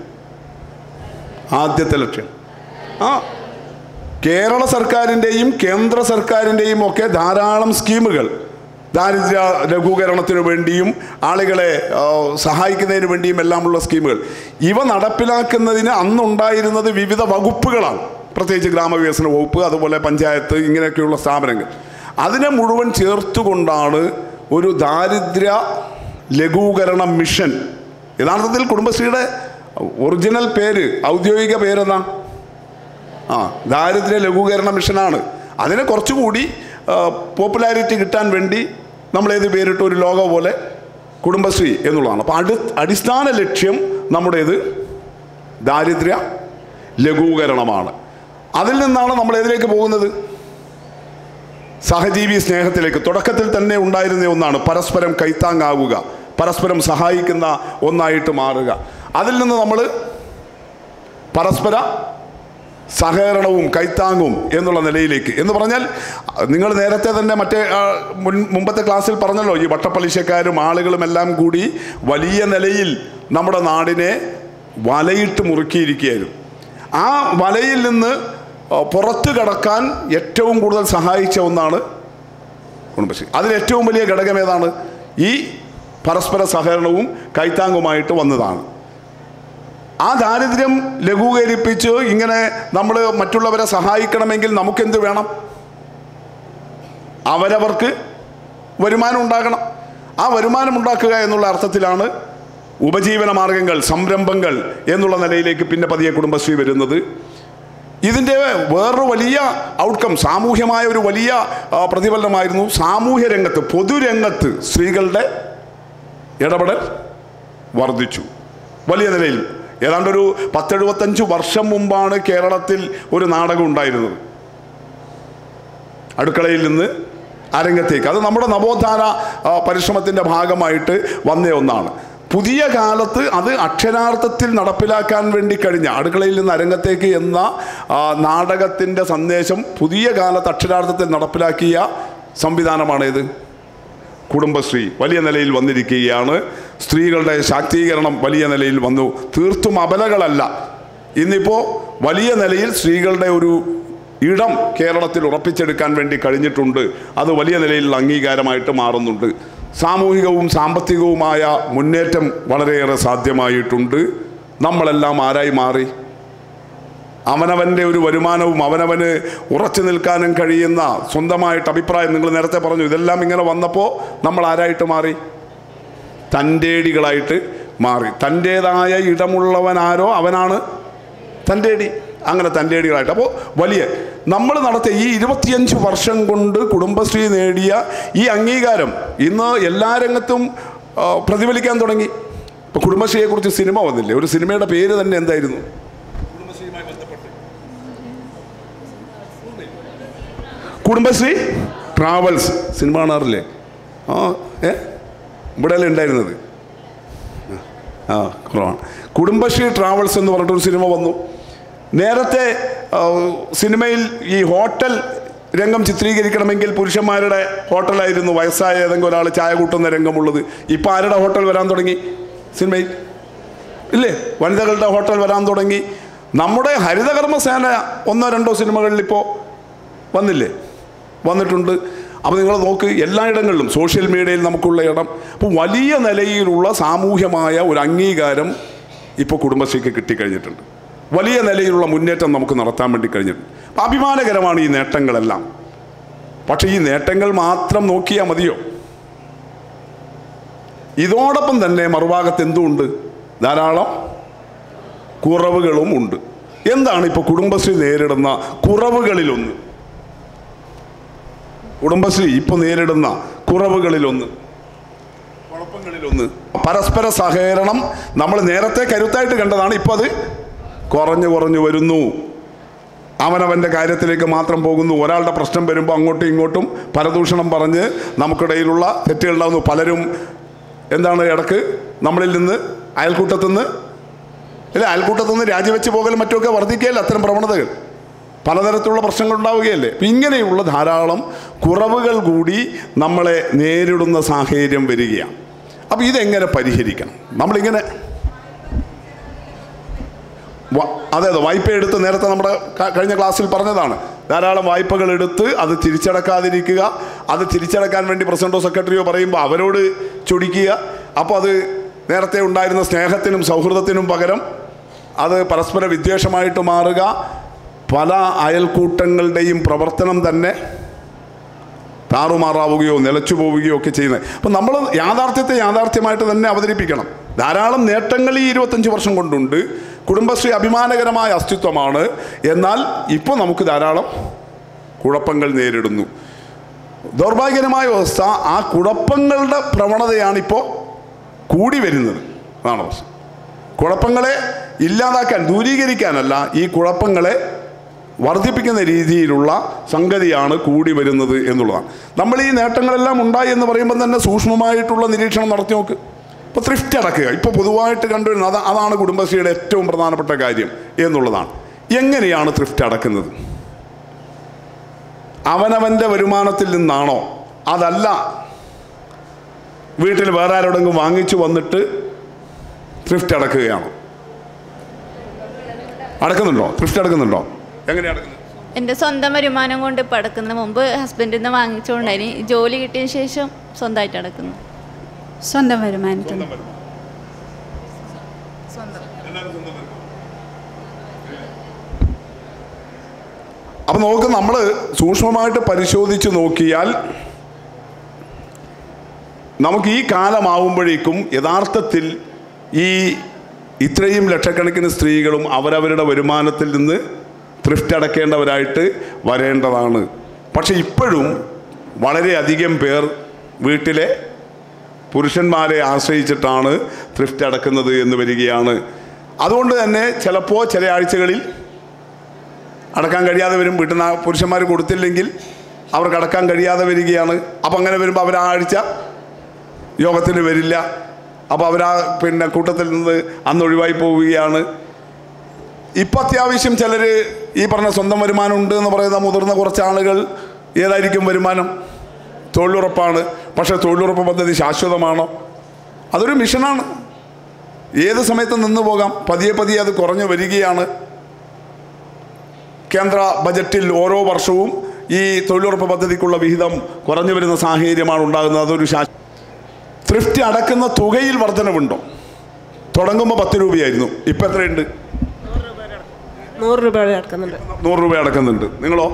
ആദ്യത്തെ ലക്ഷ്യം ആ കേരള സർക്കാരിൻ്റെയും കേന്ദ്ര സർക്കാരിൻ്റെയും ഒക്കെ ധാരാളം സ്കീമുകൾ ദാരിദ്ര്യ ലഘൂകരണത്തിന് വേണ്ടിയും ആളുകളെ ആ, സഹായിക്കുന്നതിന് വേണ്ടിയും എല്ലാമുള്ള സ്കീമുകൾ ഇവ നടപ്പിലാക്കുന്നതിന് അന്നുണ്ടായിരുന്നത് വിവിധ വകുപ്പുകളാണ് പ്രത്യേകിച്ച് ഗ്രാമവികസന വകുപ്പ് അതുപോലെ പഞ്ചായത്ത് ഇങ്ങനെയൊക്കെയുള്ള സ്ഥാപനങ്ങൾ അതിനെ മുഴുവൻ ചേർത്തുകൊണ്ടാണ് ഒരു ദാരിദ്ര്യ ലഘൂകരണ മിഷൻ യഥാർത്ഥത്തിൽ കുടുംബശ്രീയുടെ ഒറിജിനൽ പേര് ഔദ്യോഗിക പേരെന്താ ആ ദാരിദ്ര്യ ലഘൂകരണ മിഷനാണ് അതിനെ കുറച്ചുകൂടി പോപ്പുലാരിറ്റി കിട്ടാൻ വേണ്ടി നമ്മൾ ഏത് പേരിട്ട് ഒരു ലോഗോ പോലെ കുടുംബശ്രീ എന്നുള്ളതാണ് അപ്പോൾ അടു അടിസ്ഥാന ലക്ഷ്യം നമ്മുടേത് ദാരിദ്ര്യ ലഘൂകരണമാണ് അതിൽ നിന്നാണ് നമ്മൾ ഏതിലേക്ക് പോകുന്നത് സഹജീവി സ്നേഹത്തിലേക്ക് തുടക്കത്തിൽ തന്നെ ഉണ്ടായിരുന്ന ഒന്നാണ് പരസ്പരം കൈത്താങ്ങാവുക പരസ്പരം സഹായിക്കുന്ന ഒന്നായിട്ട് മാറുക അതിൽ നിന്ന് നമ്മൾ പരസ്പര സഹകരണവും കൈത്താങ്ങും എന്നുള്ള നിലയിലേക്ക് എന്ന് പറഞ്ഞാൽ നിങ്ങൾ നേരത്തെ തന്നെ മറ്റേ ആ, മുൻ മുമ്പത്തെ ക്ലാസ്സിൽ പറഞ്ഞല്ലോ ഈ വട്ടപ്പലിശക്കാരും ആളുകളും എല്ലാം കൂടി വലിയ നിലയിൽ നമ്മുടെ നാടിനെ വലയിട്ട് മുറുക്കിയിരിക്കുകയായിരുന്നു ആ വലയിൽ നിന്ന് ആ, പുറത്ത് കടക്കാൻ ഏറ്റവും കൂടുതൽ സഹായിച്ച ഒന്നാണ് കുടുംബശ്രീ അതിൽ ഏറ്റവും വലിയ ഘടകം ഏതാണ് ഈ പരസ്പര സഹകരണവും കൈത്താങ്ങുമായിട്ട് വന്നതാണ് ആ ദാരിദ്ര്യം ലഘൂകരിപ്പിച്ച് ഇങ്ങനെ നമ്മൾ മറ്റുള്ളവരെ സഹായിക്കണമെങ്കിൽ നമുക്കെന്ത് വേണം അവരവർക്ക് വരുമാനം ഉണ്ടാകണം ആ വരുമാനം ഉണ്ടാക്കുക എന്നുള്ള അർത്ഥത്തിലാണ് ഉപജീവന മാർഗങ്ങൾ സംരംഭങ്ങൾ എന്നുള്ള നിലയിലേക്ക് പിന്നെ പതിയെ കുടുംബശ്രീ വരുന്നത് ഇതിൻ്റെ വേറൊരു വലിയ ഔട്ട്കം സാമൂഹ്യമായ ഒരു വലിയ ആ, പ്രതിഫലനമായിരുന്നു സാമൂഹ്യ രംഗത്ത് പൊതുരംഗത്ത് സ്ത്രീകളുടെ ഇടപെടൽ വർദ്ധിച്ചു വലിയ നിലയിൽ ഏതാണ്ട് ഒരു പത്തെഴുപത്തഞ്ച് വർഷം മുമ്പാണ് കേരളത്തിൽ ഒരു നാടകം ഉണ്ടായിരുന്നത് അടുക്കളയിൽ നിന്ന് അരങ്ങത്തേക്ക് അത് നമ്മുടെ നവോത്ഥാന ആ, പരിശ്രമത്തിൻ്റെ ഭാഗമായിട്ട് വന്ന ഒന്നാണ് പുതിയ കാലത്ത് അത് അക്ഷരാർത്ഥത്തിൽ നടപ്പിലാക്കാൻ വേണ്ടി കഴിഞ്ഞ അടുക്കളയിൽ നിന്ന് അരങ്ങത്തേക്ക് എന്ന ആ, നാടകത്തിൻ്റെ സന്ദേശം പുതിയ കാലത്ത് അക്ഷരാർത്ഥത്തിൽ നടപ്പിലാക്കിയ സംവിധാനമാണ് ഇത് കുടുംബശ്രീ വലിയ നിലയിൽ വന്നിരിക്കുകയാണ് സ്ത്രീകളുടെ ശാക്തീകരണം വലിയ നിലയിൽ വന്നു തീർത്തും അബലകളല്ല ഇന്നിപ്പോൾ വലിയ നിലയിൽ സ്ത്രീകളുടെ ഒരു ഇടം കേരളത്തിൽ ഉറപ്പിച്ചെടുക്കാൻ വേണ്ടി കഴിഞ്ഞിട്ടുണ്ട് അത് വലിയ നിലയിലുള്ള അംഗീകാരമായിട്ട് മാറുന്നുണ്ട് സാമൂഹികവും സാമ്പത്തികവുമായ മുന്നേറ്റം വളരെയേറെ സാധ്യമായിട്ടുണ്ട് നമ്മളെല്ലാം ആരായി മാറി അവനവൻ്റെ ഒരു വരുമാനവും അവനവന് ഉറച്ചു നിൽക്കാനും കഴിയുന്ന സ്വന്തമായിട്ട് അഭിപ്രായം നിങ്ങൾ നേരത്തെ പറഞ്ഞു ഇതെല്ലാം ഇങ്ങനെ വന്നപ്പോൾ നമ്മൾ ആരായിട്ട് മാറി തൻ്റേടികളായിട്ട് മാറി തൻ്റേതായ ഇടമുള്ളവനാരോ അവനാണ് തൻ്റേടി അങ്ങനെ തൻ്റേടികളായിട്ട് അപ്പോൾ വലിയ നമ്മൾ നടത്തിയ ഈ ഇരുപത്തിയഞ്ച് വർഷം കൊണ്ട് കുടുംബശ്രീ നേടിയ ഈ അംഗീകാരം ഇന്ന് എല്ലാ രംഗത്തും ആ, പ്രതിഫലിക്കാൻ തുടങ്ങി ഇപ്പോൾ കുടുംബശ്രീയെക്കുറിച്ച് സിനിമ വന്നില്ലേ ഒരു സിനിമയുടെ പേര് തന്നെ എന്തായിരുന്നു കുടുംബശ്രീ ട്രാവൽസ് സിനിമ കാണാറില്ലേ ആ ഏ ഇവിടെ അല്ലേ ഉണ്ടായിരുന്നത് ആ കുറവാണ് കുടുംബശ്രീ ട്രാവൽസ് എന്ന് പറഞ്ഞിട്ടൊരു സിനിമ വന്നു നേരത്തെ ആ, സിനിമയിൽ ഈ ഹോട്ടൽ രംഗം ചിത്രീകരിക്കണമെങ്കിൽ പുരുഷന്മാരുടെ ഹോട്ടലായിരുന്നു വയസ്സായ ഏതെങ്കിലും ഒരാൾ ചായ കൂട്ടുന്ന രംഗമുള്ളത് ഇപ്പം ആരുടെ ഹോട്ടൽ വരാൻ തുടങ്ങി സിനിമയിൽ ഇല്ലേ വനിതകളുടെ ഹോട്ടൽ വരാൻ തുടങ്ങി നമ്മുടെ ഹരിതകർമ്മസേന ഒന്നോ രണ്ടോ സിനിമകളിൽ ഇപ്പോൾ വന്നില്ലേ വന്നിട്ടുണ്ട് അപ്പോൾ നിങ്ങൾ നോക്ക് എല്ലായിടങ്ങളിലും സോഷ്യൽ മീഡിയയിൽ നമുക്കുള്ള ഇടം അപ്പോൾ വലിയ നിലയിലുള്ള സാമൂഹ്യമായ ഒരു അംഗീകാരം ഇപ്പോൾ കുടുംബശ്രീക്ക് കിട്ടിക്കഴിഞ്ഞിട്ടുണ്ട് വലിയ നിലയിലുള്ള മുന്നേറ്റം നമുക്ക് നടത്താൻ വേണ്ടി കഴിഞ്ഞിട്ടുണ്ട് അപ്പോൾ അഭിമാനകരമാണ് ഈ നേട്ടങ്ങളെല്ലാം പക്ഷേ ഈ നേട്ടങ്ങൾ മാത്രം നോക്കിയാൽ മതിയോ ഇതോടൊപ്പം തന്നെ മറുഭാഗത്ത് എന്തുണ്ട് ധാരാളം കുറവുകളും ഉണ്ട് എന്താണ് ഇപ്പോൾ കുടുംബശ്രീ നേരിടുന്ന കുറവുകളിലൊന്ന് കുടുംബശ്രീ ഇപ്പോൾ നേരിടുന്ന കുറവുകളിലൊന്ന് കുഴപ്പങ്ങളിലൊന്ന് പരസ്പര സഹകരണം നമ്മൾ നേരത്തെ കരുത്തായിട്ട് കണ്ടതാണ് ഇപ്പോൾ അത് കുറഞ്ഞു കുറഞ്ഞു വരുന്നു അവനവൻ്റെ കാര്യത്തിലേക്ക് മാത്രം പോകുന്നു ഒരാളുടെ പ്രശ്നം വരുമ്പോൾ അങ്ങോട്ടും ഇങ്ങോട്ടും പരദൂഷണം പറഞ്ഞ് നമുക്കിടയിലുള്ള തെറ്റുകളുണ്ടാകുന്നു പലരും എന്താണ് ഇടക്ക് നമ്മളിൽ നിന്ന് അയൽക്കൂട്ടത്തു നിന്ന് ഇല്ല അയൽക്കൂട്ടത്തു നിന്ന് രാജിവെച്ച് പോകലും മറ്റുമൊക്കെ വർദ്ധിക്കുകയല്ല അത്തരം പ്രവണതകൾ പലതരത്തിലുള്ള പ്രശ്നങ്ങൾ ഉണ്ടാവുകയല്ലേ അപ്പം ഇങ്ങനെയുള്ള ധാരാളം കുറവുകൾ കൂടി നമ്മളെ നേരിടുന്ന സാഹചര്യം വരികയാണ് അപ്പോൾ ഇതെങ്ങനെ പരിഹരിക്കണം നമ്മളിങ്ങനെ വ- അതെ അതെ വായ്പ എടുത്ത് നേരത്തെ നമ്മുടെ ക- കഴിഞ്ഞ ക്ലാസ്സിൽ പറഞ്ഞതാണ് ധാരാളം വായ്പകൾ എടുത്ത് അത് തിരിച്ചടക്കാതിരിക്കുക അത് തിരിച്ചടക്കാൻ വേണ്ടി പ്രസിഡന്റോ സെക്രട്ടറിയോ പറയുമ്പോൾ അവരോട് ചൊടിക്കുക അപ്പോൾ അത് നേരത്തെ ഉണ്ടായിരുന്ന സ്നേഹത്തിനും സൗഹൃദത്തിനും പകരം അത് പരസ്പര വിദ്വേഷമായിട്ട് മാറുക പല അയൽക്കൂട്ടങ്ങളുടെയും പ്രവർത്തനം തന്നെ താറുമാറാവുകയോ നിലച്ചു പോവുകയോ ഒക്കെ ചെയ്യുന്നത് അപ്പം നമ്മൾ യാഥാർത്ഥ്യത്തെ യാഥാർത്ഥ്യമായിട്ട് തന്നെ അവതരിപ്പിക്കണം ധാരാളം നേട്ടങ്ങൾ ഈ ഇരുപത്തഞ്ച് വർഷം കൊണ്ടുണ്ട് കുടുംബശ്രീ അഭിമാനകരമായ അസ്തിത്വമാണ് എന്നാൽ ഇപ്പോൾ നമുക്ക് ധാരാളം കുഴപ്പങ്ങൾ നേരിടുന്നു ദൗർഭാഗ്യകരമായ അവസ്ഥ ആ കുഴപ്പങ്ങളുടെ പ്രവണതയാണ് ഇപ്പോൾ കൂടി വരുന്നത് അതാണ് പ്രശ്നം കുഴപ്പങ്ങളെ ഇല്ലാതാക്കാൻ ദൂരീകരിക്കാനല്ല ഈ കുഴപ്പങ്ങളെ വർദ്ധിപ്പിക്കുന്ന രീതിയിലുള്ള സംഗതിയാണ് കൂടി വരുന്നത് എന്നുള്ളതാണ് നമ്മൾ ഈ നേട്ടങ്ങളെല്ലാം ഉണ്ടായി എന്ന് പറയുമ്പോൾ തന്നെ സൂക്ഷ്മമായിട്ടുള്ള നിരീക്ഷണം നടത്തി നോക്ക് ഇപ്പോൾ ത്രിഫ്റ്റ് അടക്കുക ഇപ്പോൾ പൊതുവായിട്ട് കണ്ടുവരുന്നത് അതാ അതാണ് കുടുംബശ്രീയുടെ ഏറ്റവും പ്രധാനപ്പെട്ട കാര്യം എന്നുള്ളതാണ് എങ്ങനെയാണ് ത്രിഫ്റ്റ് അടക്കുന്നത് അവനവൻ്റെ വരുമാനത്തിൽ നിന്നാണോ അതല്ല വീട്ടിൽ വേറെ ആരോടെങ്കിലും വാങ്ങിച്ചു വന്നിട്ട് ത്രിഫ്റ്റ് അടക്കുകയാണോ അടക്കുന്നുണ്ടോ ത്രിഫ്റ്റ് അടക്കുന്നുണ്ടോ എങ്ങനെയാണ് അടക്കുന്നത് എൻ്റെ സ്വന്തം വരുമാനം കൊണ്ട് ഇപ്പം അടക്കുന്ന മുമ്പ് ഹസ്ബൻഡിൽ നിന്ന് വാങ്ങിച്ചുകൊണ്ടായി ജോലി കിട്ടിയ ശേഷം സ്വന്തമായിട്ട് അടക്കുന്നു സ്വന്തം വരുമാനത്തിൽ അപ്പം നോക്ക് നമ്മൾ സൂക്ഷ്മമായിട്ട് പരിശോധിച്ച് നോക്കിയാൽ നമുക്ക് ഈ കാലമാവുമ്പോഴേക്കും യഥാർത്ഥത്തിൽ ഈ ഇത്രയും ലക്ഷക്കണക്കിന് സ്ത്രീകളും അവരവരുടെ വരുമാനത്തിൽ നിന്ന് ത്രിഫ്റ്റ് അടക്കേണ്ടവരായിട്ട് വരേണ്ടതാണ് പക്ഷെ ഇപ്പോഴും വളരെയധികം പേർ വീട്ടിലെ പുരുഷന്മാരെ ആശ്രയിച്ചിട്ടാണ് ത്രിഫ്റ്റ് അടക്കുന്നത് എന്ന് വരികയാണ് അതുകൊണ്ട് തന്നെ ചിലപ്പോൾ ചില ആഴ്ചകളിൽ അടക്കാൻ കഴിയാതെ വരും വീട്ടിൽ നിന്ന് പുരുഷന്മാർ കൊടുത്തില്ലെങ്കിൽ അവർക്ക് അടക്കാൻ കഴിയാതെ വരികയാണ് അപ്പം അങ്ങനെ വരുമ്പോൾ അവർ ആ ആഴ്ച യോഗത്തിന് വരില്ല അപ്പോൾ അവർ ആ പിന്നെ കൂട്ടത്തിൽ നിന്ന് അന്ന് ഒഴിവായി പോവുകയാണ് ഇപ്പം അത്യാവശ്യം ചിലർ ഈ പറഞ്ഞ സ്വന്തം വരുമാനം ഉണ്ട് എന്ന് പറയുന്ന മുതിർന്ന കുറച്ച് ആളുകൾ ഏതായിരിക്കും വരുമാനം തൊഴിലുറപ്പാണ് പക്ഷേ തൊഴിലുറപ്പ് പദ്ധതി ശാശ്വതമാണോ അതൊരു മിഷനാണ് ഏത് സമയത്ത് നിന്ന് പോകാം പതിയെ പതിയെ അത് കുറഞ്ഞു വരികയാണ് കേന്ദ്ര ബജറ്റിൽ ഓരോ വർഷവും ഈ തൊഴിലുറപ്പ് പദ്ധതിക്കുള്ള വിഹിതം കുറഞ്ഞു വരുന്ന സാഹചര്യമാണ് ഉണ്ടാകുന്നത് അതൊരു ശാ ത്രിഫ്റ്റ് അടക്കുന്ന തുകയിൽ വർധനവുണ്ടോ തുടങ്ങുമ്പോൾ പത്ത് രൂപയായിരുന്നു ഇപ്പം എത്രയുണ്ട് നൂറ് രൂപ അടക്കുന്നുണ്ട് നൂറ് രൂപ അടക്കുന്നുണ്ട് നിങ്ങളോ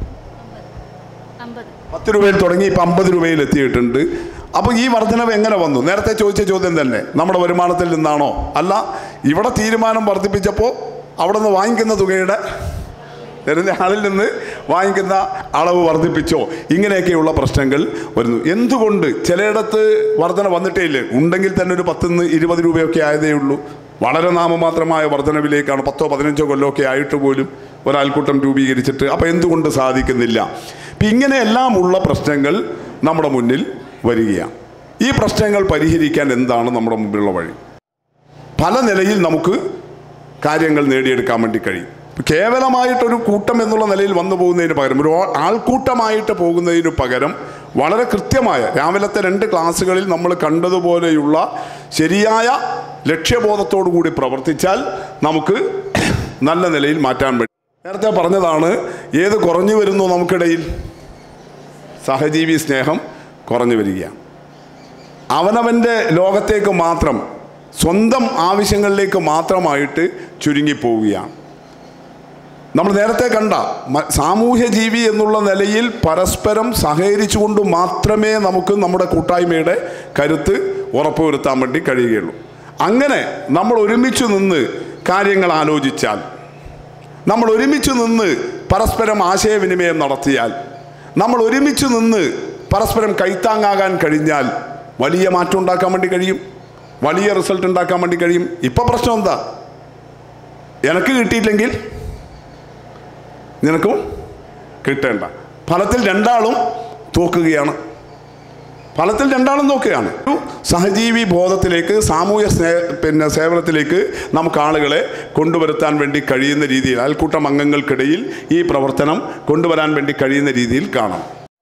പത്ത് രൂപയിൽ തുടങ്ങി ഇപ്പം അമ്പത് രൂപയിൽ എത്തിയിട്ടുണ്ട് അപ്പോൾ ഈ വർധനവ് എങ്ങനെ വന്നു നേരത്തെ ചോദിച്ച ചോദ്യം തന്നെ നമ്മുടെ വരുമാനത്തിൽ നിന്നാണോ അല്ല ഇവിടെ തീരുമാനം വർദ്ധിപ്പിച്ചപ്പോൾ അവിടെ നിന്ന് വാങ്ങിക്കുന്ന തുകയുടെ തരുന്ന ആളിൽ നിന്ന് വാങ്ങിക്കുന്ന അളവ് വർദ്ധിപ്പിച്ചോ ഇങ്ങനെയൊക്കെയുള്ള പ്രശ്നങ്ങൾ വരുന്നു എന്തുകൊണ്ട് ചിലയിടത്ത് വർധന വന്നിട്ടേ ഇല്ലേ ഉണ്ടെങ്കിൽ തന്നെ ഒരു പത്തുനിന്ന് ഇരുപത് രൂപയൊക്കെ ആയതേ ഉള്ളൂ വളരെ നാമമാത്രമായ വർധനവിലേക്കാണ് പത്തോ പതിനഞ്ചോ കൊല്ലമൊക്കെ ആയിട്ട് പോലും ഒരാൾക്കൂട്ടം രൂപീകരിച്ചിട്ട് അപ്പോൾ എന്തുകൊണ്ട് സാധിക്കുന്നില്ല അപ്പം ഇങ്ങനെയെല്ലാം ഉള്ള പ്രശ്നങ്ങൾ നമ്മുടെ മുന്നിൽ വരികയാണ് ഈ പ്രശ്നങ്ങൾ പരിഹരിക്കാൻ എന്താണ് നമ്മുടെ മുമ്പിലുള്ള വഴി പല നിലയിൽ നമുക്ക് കാര്യങ്ങൾ നേടിയെടുക്കാൻ വേണ്ടി കഴിയും കേവലമായിട്ടൊരു കൂട്ടം എന്നുള്ള നിലയിൽ വന്നു പോകുന്നതിന് പകരം ഒരു ആ- ആൾക്കൂട്ടമായിട്ട് പോകുന്നതിന് പകരം വളരെ കൃത്യമായ രാവിലത്തെ രണ്ട് ക്ലാസ്സുകളിൽ നമ്മൾ കണ്ടതുപോലെയുള്ള ശരിയായ ലക്ഷ്യബോധത്തോടു കൂടി പ്രവർത്തിച്ചാൽ നമുക്ക് നല്ല നിലയിൽ മാറ്റാൻ പറ്റും നേരത്തെ പറഞ്ഞതാണ് ഏത് കുറഞ്ഞു വരുന്നു നമുക്കിടയിൽ സഹജീവി സ്നേഹം കുറഞ്ഞു വരികയാണ് അവനവൻ്റെ ലോകത്തേക്ക് മാത്രം സ്വന്തം ആവശ്യങ്ങളിലേക്ക് മാത്രമായിട്ട് ചുരുങ്ങിപ്പോവുകയാണ് നമ്മൾ നേരത്തെ കണ്ട മ- സാമൂഹ്യ ജീവി എന്നുള്ള നിലയിൽ പരസ്പരം സഹകരിച്ചുകൊണ്ട് മാത്രമേ നമുക്ക് നമ്മുടെ കൂട്ടായ്മയുടെ കരുത്ത് ഉറപ്പുവരുത്താൻ വേണ്ടി കഴിയുകയുള്ളൂ അങ്ങനെ നമ്മൾ ഒരുമിച്ച് നിന്ന് കാര്യങ്ങൾ ആലോചിച്ചാൽ നമ്മൾ ഒരുമിച്ച് നിന്ന് പരസ്പരം ആശയവിനിമയം നടത്തിയാൽ നമ്മൾ ഒരുമിച്ച് നിന്ന് പരസ്പരം കൈത്താങ്ങാകാൻ കഴിഞ്ഞാൽ വലിയ മാറ്റം ഉണ്ടാക്കാൻ വേണ്ടി കഴിയും വലിയ റിസൾട്ട് ഉണ്ടാക്കാൻ വേണ്ടി കഴിയും ഇപ്പം പ്രശ്നം എന്താ എനക്ക് കിട്ടിയില്ലെങ്കിൽ നിനക്കും കിട്ടേണ്ട ഫലത്തിൽ രണ്ടാളും തോക്കുകയാണ് ഫലത്തിൽ രണ്ടാളും നോക്കുകയാണ് ഒരു സഹജീവി ബോധത്തിലേക്ക് സാമൂഹ്യ സ്നേ പിന്നെ സേവനത്തിലേക്ക് നമുക്ക് ആളുകളെ കൊണ്ടുവരുത്താൻ വേണ്ടി കഴിയുന്ന രീതിയിൽ അയൽക്കൂട്ടം അംഗങ്ങൾക്കിടയിൽ ഈ പ്രവർത്തനം കൊണ്ടുവരാൻ വേണ്ടി കഴിയുന്ന രീതിയിൽ കാണാം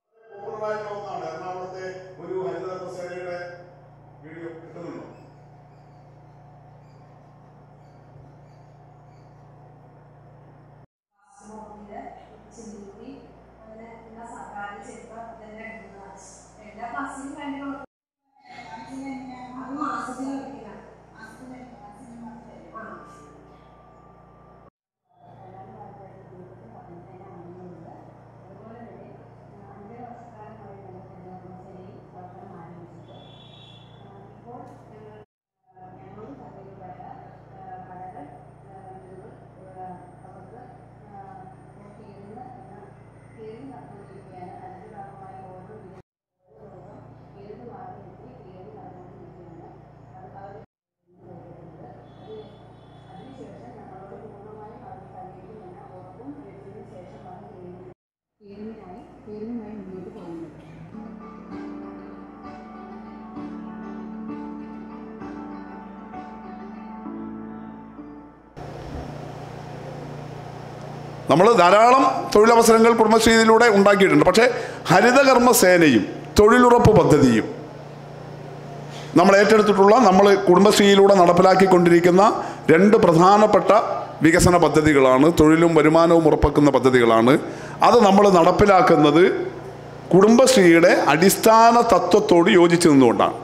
നമ്മൾ ധാരാളം തൊഴിലവസരങ്ങൾ കുടുംബശ്രീയിലൂടെ ഉണ്ടാക്കിയിട്ടുണ്ട് പക്ഷേ ഹരിതകർമ്മ സേനയും തൊഴിലുറപ്പ് പദ്ധതിയും നമ്മൾ ഏറ്റെടുത്തിട്ടുള്ള നമ്മൾ കുടുംബശ്രീയിലൂടെ നടപ്പിലാക്കിക്കൊണ്ടിരിക്കുന്ന രണ്ട് പ്രധാനപ്പെട്ട വികസന പദ്ധതികളാണ് തൊഴിലും വരുമാനവും ഉറപ്പാക്കുന്ന പദ്ധതികളാണ് അത് നമ്മൾ നടപ്പിലാക്കുന്നത് കുടുംബശ്രീയുടെ അടിസ്ഥാന തത്വത്തോട് യോജിച്ച് നിന്നുകൊണ്ടാണ്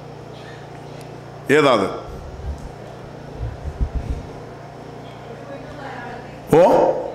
ഏതാത് ഓ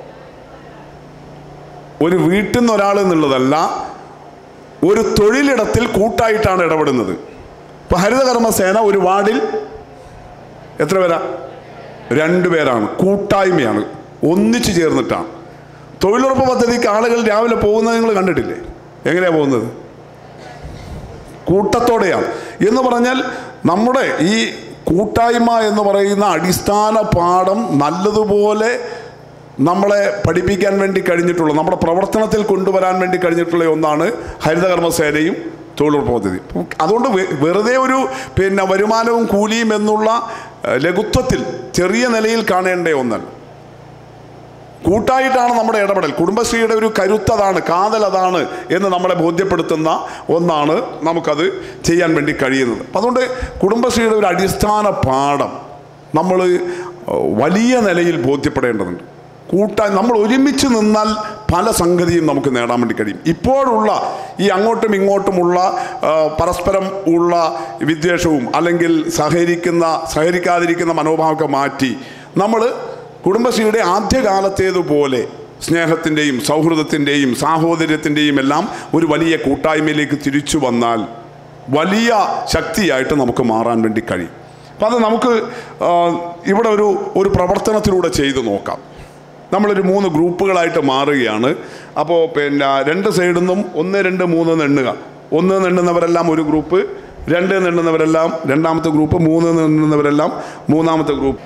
ഒരു വീട്ടിൽ നിന്ന് ഒരാൾ എന്നുള്ളതല്ല ഒരു തൊഴിലിടത്തിൽ കൂട്ടായിട്ടാണ് ഇടപെടുന്നത് ഇപ്പൊ ഹരിതകർമ്മ സേന ഒരു വാർഡിൽ എത്ര പേരാ രണ്ടു പേരാണ് കൂട്ടായ്മയാണ് ഒന്നിച്ചു ചേർന്നിട്ടാണ് തൊഴിലുറപ്പ് പദ്ധതിക്ക് ആളുകൾ രാവിലെ പോകുന്നത് നിങ്ങൾ കണ്ടിട്ടില്ലേ എങ്ങനെയാ പോകുന്നത് കൂട്ടത്തോടെയാണ് എന്ന് പറഞ്ഞാൽ നമ്മുടെ ഈ കൂട്ടായ്മ എന്ന് പറയുന്ന അടിസ്ഥാന പാഠം നല്ലതുപോലെ നമ്മളെ പഠിപ്പിക്കാൻ വേണ്ടി കഴിഞ്ഞിട്ടുള്ള നമ്മുടെ പ്രവർത്തനത്തിൽ കൊണ്ടുവരാൻ വേണ്ടി കഴിഞ്ഞിട്ടുള്ള ഒന്നാണ് ഹരിതകർമ്മ സേനയും തൊഴിലുറപ്പ് പദ്ധതി അതുകൊണ്ട് വെ- വെറുതെ ഒരു പിന്നെ വരുമാനവും കൂലിയും എന്നുള്ള ഏഹ്, ലഘുത്വത്തിൽ ചെറിയ നിലയിൽ കാണേണ്ട ഒന്നല്ല കൂട്ടായിട്ടാണ് നമ്മുടെ ഇടപെടൽ കുടുംബശ്രീയുടെ ഒരു കരുത്തതാണ് കാതൽ അതാണ് എന്ന് നമ്മളെ ബോധ്യപ്പെടുത്തുന്ന ഒന്നാണ് നമുക്കത് ചെയ്യാൻ വേണ്ടി കഴിയുന്നത് അപ്പം അതുകൊണ്ട് കുടുംബശ്രീയുടെ ഒരു അടിസ്ഥാന പാഠം നമ്മൾ വലിയ നിലയിൽ ബോധ്യപ്പെടേണ്ടതുണ്ട് കൂട്ടാൻ നമ്മൾ ഒരുമിച്ച് നിന്നാൽ പല സംഗതിയും നമുക്ക് നേടാൻ വേണ്ടി കഴിയും ഇപ്പോഴുള്ള ഈ അങ്ങോട്ടും ഇങ്ങോട്ടുമുള്ള ആ, പരസ്പരം ഉള്ള വിദ്വേഷവും അല്ലെങ്കിൽ സഹകരിക്കുന്ന സഹകരിക്കാതിരിക്കുന്ന മനോഭാവമൊക്കെ മാറ്റി നമ്മൾ കുടുംബശ്രീയുടെ ആദ്യകാലത്തേതുപോലെ സ്നേഹത്തിൻ്റെയും സൗഹൃദത്തിൻ്റെയും സാഹോദര്യത്തിൻ്റെയും എല്ലാം ഒരു വലിയ കൂട്ടായ്മയിലേക്ക് തിരിച്ചു വന്നാൽ വലിയ ശക്തിയായിട്ട് നമുക്ക് മാറാൻ വേണ്ടി കഴിയും അപ്പം അത് നമുക്ക് ആ, ഇവിടെ ഒരു ഒരു പ്രവർത്തനത്തിലൂടെ ചെയ്തു നോക്കാം നമ്മളൊരു മൂന്ന് ഗ്രൂപ്പുകളായിട്ട് മാറുകയാണ് അപ്പോൾ പിന്നെ രണ്ട് സൈഡിൽ നിന്നും ഒന്ന് രണ്ട് മൂന്ന് എന്ന് എണ്ണുക ഒന്ന് എന്ന് എണ്ണുന്നവരെല്ലാം ഒരു ഗ്രൂപ്പ് രണ്ട് എന്ന് എണ്ണുന്നവരെല്ലാം രണ്ടാമത്തെ ഗ്രൂപ്പ് മൂന്ന് എന്ന് എണ്ണുന്നവരെല്ലാം മൂന്നാമത്തെ ഗ്രൂപ്പ്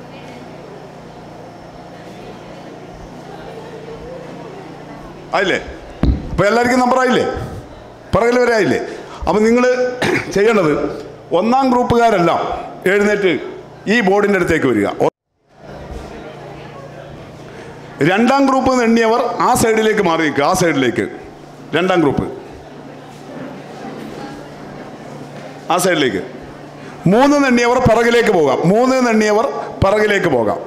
ആയില്ലേ അപ്പോൾ എല്ലാവർക്കും നമ്പർ ആയില്ലേ പറയൽ വരെ ആയില്ലേ അപ്പം നിങ്ങൾ ചെയ്യേണ്ടത് ഒന്നാം ഗ്രൂപ്പുകാരെല്ലാം എഴുന്നേറ്റ് ഈ ബോർഡിൻ്റെ അടുത്തേക്ക് വരിക ഒ- രണ്ടാം ഗ്രൂപ്പ് നിന്ന് എണ്ണിയവർ ആ സൈഡിലേക്ക് മാറി നിൽക്കുക ആ സൈഡിലേക്ക് രണ്ടാം ഗ്രൂപ്പ് ആ സൈഡിലേക്ക് മൂന്ന് എണ്ണിയവർ പിറകിലേക്ക് പോകാം മൂന്ന് എണ്ണിയവർ പിറകിലേക്ക് പോകാം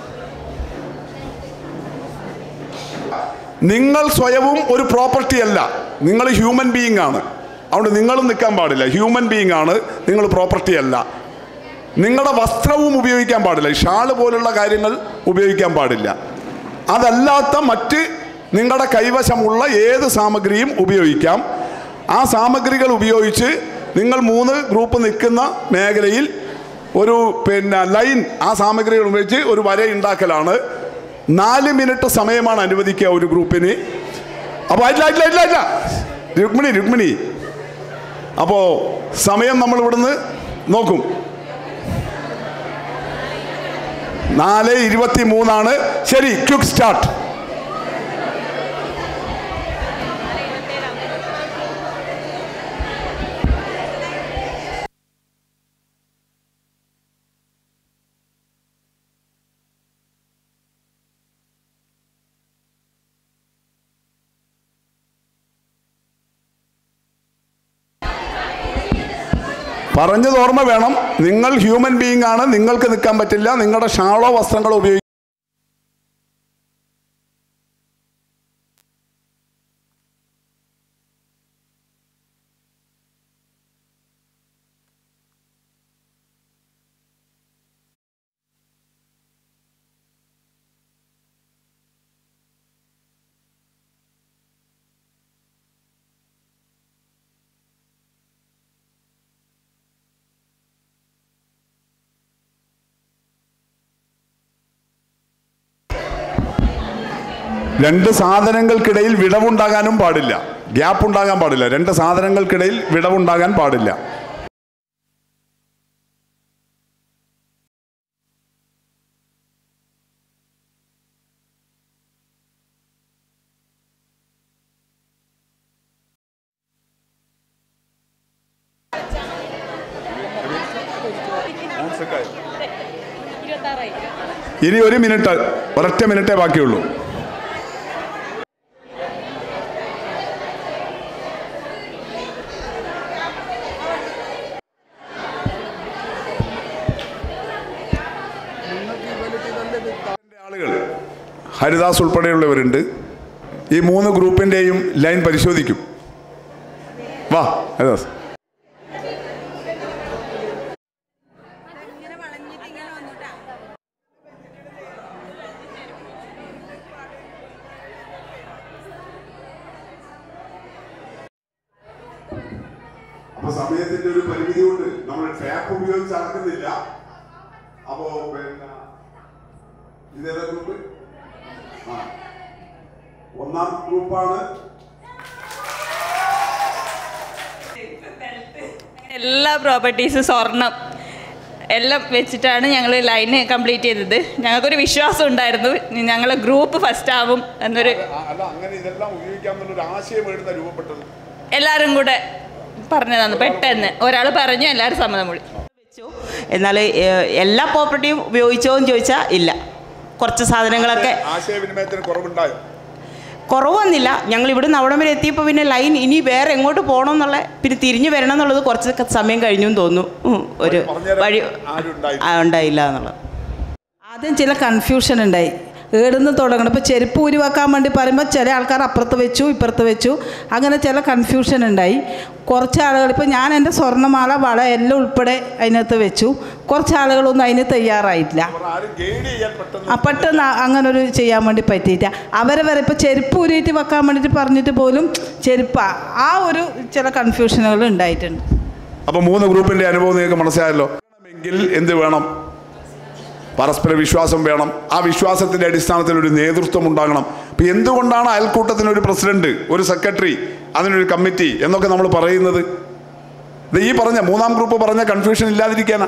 നിങ്ങൾ സ്വയവും ഒരു പ്രോപ്പർട്ടി അല്ല നിങ്ങൾ ഹ്യൂമൻ ബീയിങ് ആണ് അതുകൊണ്ട് നിങ്ങളും നിൽക്കാൻ പാടില്ല ഹ്യൂമൻ ബീയിങ് ആണ് നിങ്ങൾ പ്രോപ്പർട്ടി അല്ല നിങ്ങളുടെ വസ്ത്രവും ഉപയോഗിക്കാൻ പാടില്ല ഈ ഷാള് പോലുള്ള കാര്യങ്ങൾ ഉപയോഗിക്കാൻ പാടില്ല അതല്ലാത്ത മറ്റ് നിങ്ങളുടെ കൈവശമുള്ള ഏത് സാമഗ്രിയും ഉപയോഗിക്കാം ആ സാമഗ്രികൾ ഉപയോഗിച്ച് നിങ്ങൾ മൂന്ന് ഗ്രൂപ്പ് നിൽക്കുന്ന മേഖലയിൽ ഒരു പിന്നെ ലൈൻ ആ സാമഗ്രികൾ ഉപയോഗിച്ച് ഒരു വര ഉണ്ടാക്കലാണ് നാല് മിനിറ്റ് സമയമാണ് അനുവദിക്കുക ഒരു ഗ്രൂപ്പിന് അപ്പോൾ ഇല്ല ഇല്ല ഇല്ല ഇല്ല രുക്മിണി രുക്മിണി അപ്പോൾ സമയം നമ്മൾ ഇവിടുന്ന് നോക്കും നാല് ഇരുപത്തി മൂന്നാണ് ശരി ക്വിക്ക് സ്റ്റാർട്ട് പറഞ്ഞത് ഓർമ്മ വേണം നിങ്ങൾ ഹ്യൂമൻ ബീയിങ് ആണ് നിങ്ങൾക്ക് നിൽക്കാൻ പറ്റില്ല നിങ്ങളുടെ ഷാളോ വസ്ത്രങ്ങളോ ഉപയോഗിക്കും രണ്ട് സാധനങ്ങൾക്കിടയിൽ വിടവുണ്ടാകാനും പാടില്ല ഗ്യാപ്പ് ഉണ്ടാകാൻ പാടില്ല രണ്ട് സാധനങ്ങൾക്കിടയിൽ വിടവുണ്ടാകാൻ പാടില്ല ഇനി ഒരു മിനിറ്റ് ഒരൊറ്റ മിനിറ്റേ ബാക്കിയുള്ളൂ ആളുകൾ ഹരിദാസ് ഉൾപ്പെടെയുള്ളവരുണ്ട് ഈ മൂന്ന് ഗ്രൂപ്പിൻ്റെയും ലൈൻ പരിശോധിക്കും വാ ഹരിദാസ് അപ്പൊ സമയത്തിന്റെ ഒരു പരിമിതി കൊണ്ട് നമ്മൾ ടാപ്പ് ഉപയോഗിച്ച് അളക്കുന്നില്ല അപ്പോ പിന്നെ ഇതേതാ ഗ്രൂപ്പ് ആ ഒന്നാം ഗ്രൂപ്പാണ് എല്ലാ പ്രോപ്പർട്ടീസ് സ്വർണം എല്ലാം വെച്ചിട്ടാണ് ഞങ്ങൾ ലൈന് കംപ്ലീറ്റ് ചെയ്തത് ഞങ്ങൾക്കൊരു വിശ്വാസം ഉണ്ടായിരുന്നു ഞങ്ങളെ ഗ്രൂപ്പ് ഫസ്റ്റ് ആവും എന്നൊരു അല്ല അങ്ങനെ ഇതെല്ലാം ഉപയോഗിക്കാമെന്നുള്ള ആശയം എഴുതുന്ന രൂപപ്പെട്ടത് എല്ലാവരും കൂടെ പറഞ്ഞു തന്നു പെട്ടെന്ന് ഒരാൾ പറഞ്ഞു എല്ലാവരും സമ്മതം മൂളി എന്നാൽ ഏഹ്, എല്ലാ പ്രോപ്പർട്ടിയും ഉപയോഗിച്ചോ എന്ന് ചോദിച്ചാൽ ഇല്ല കുറച്ച് സാധനങ്ങളൊക്കെ ആശയവിനിമയത്തിന് കുറവുണ്ടായോ കുറവൊന്നുമില്ല ഞങ്ങൾ ഇവിടുന്ന് അവിടം വരെ എത്തിയപ്പോൾ പിന്നെ ലൈൻ ഇനി വേറെ എങ്ങോട്ട് പോകണം എന്നുള്ള പിന്നെ തിരിഞ്ഞു വരണം എന്നുള്ളത് കുറച്ച് സമയം കഴിഞ്ഞു എന്ന് തോന്നുന്നു ഉം, ഒരു വഴി ആ, ഉണ്ടായില്ല എന്നുള്ളത് ആദ്യം ചില കൺഫ്യൂഷൻ ഉണ്ടായി ഏടുന്ന് തുടങ്ങണം ഇപ്പോൾ ചെരുപ്പ് ഊരി വെക്കാൻ വേണ്ടി പറയുമ്പോൾ ചില ആൾക്കാർ അപ്പുറത്ത് വെച്ചു ഇപ്പുറത്ത് വെച്ചു അങ്ങനെ ചില കൺഫ്യൂഷൻ ഉണ്ടായി കുറച്ച് ആളുകൾ ഇപ്പോൾ ഞാൻ എൻ്റെ സ്വർണ്ണമാല വള എല്ലാം ഉൾപ്പെടെ അതിനകത്ത് വെച്ചു കുറച്ച് ആളുകളൊന്നും അതിന് തയ്യാറായിട്ടില്ല ആ പെട്ടെന്ന് അങ്ങനെ ഒരു ചെയ്യാൻ വേണ്ടി പറ്റിയില്ല അവരെ വരെ ഇപ്പോൾ ചെരുപ്പ് ഊരിയിട്ട് വെക്കാൻ വേണ്ടിയിട്ട് പറഞ്ഞിട്ട് പോലും ചെരുപ്പ് ആ ഒരു ചില കൺഫ്യൂഷനുകൾ ഉണ്ടായിട്ടുണ്ട് അപ്പൊ മൂന്ന് ഗ്രൂപ്പിന്റെ അനുഭവം നിങ്ങൾക്ക് മനസ്സിലായല്ലോ എങ്കിൽ എന്ത് വേണം പരസ്പര വിശ്വാസം വേണം ആ വിശ്വാസത്തിന്റെ അടിസ്ഥാനത്തിൽ ഒരു നേതൃത്വം ഉണ്ടാകണം അപ്പൊ എന്തുകൊണ്ടാണ് അയൽക്കൂട്ടത്തിന് ഒരു പ്രസിഡന്റ് ഒരു സെക്രട്ടറി അതിനൊരു കമ്മിറ്റി എന്നൊക്കെ നമ്മൾ പറയുന്നത് ഇത് ഈ പറഞ്ഞ മൂന്നാം ഗ്രൂപ്പ് പറഞ്ഞ കൺഫ്യൂഷൻ ഇല്ലാതിരിക്കാനാ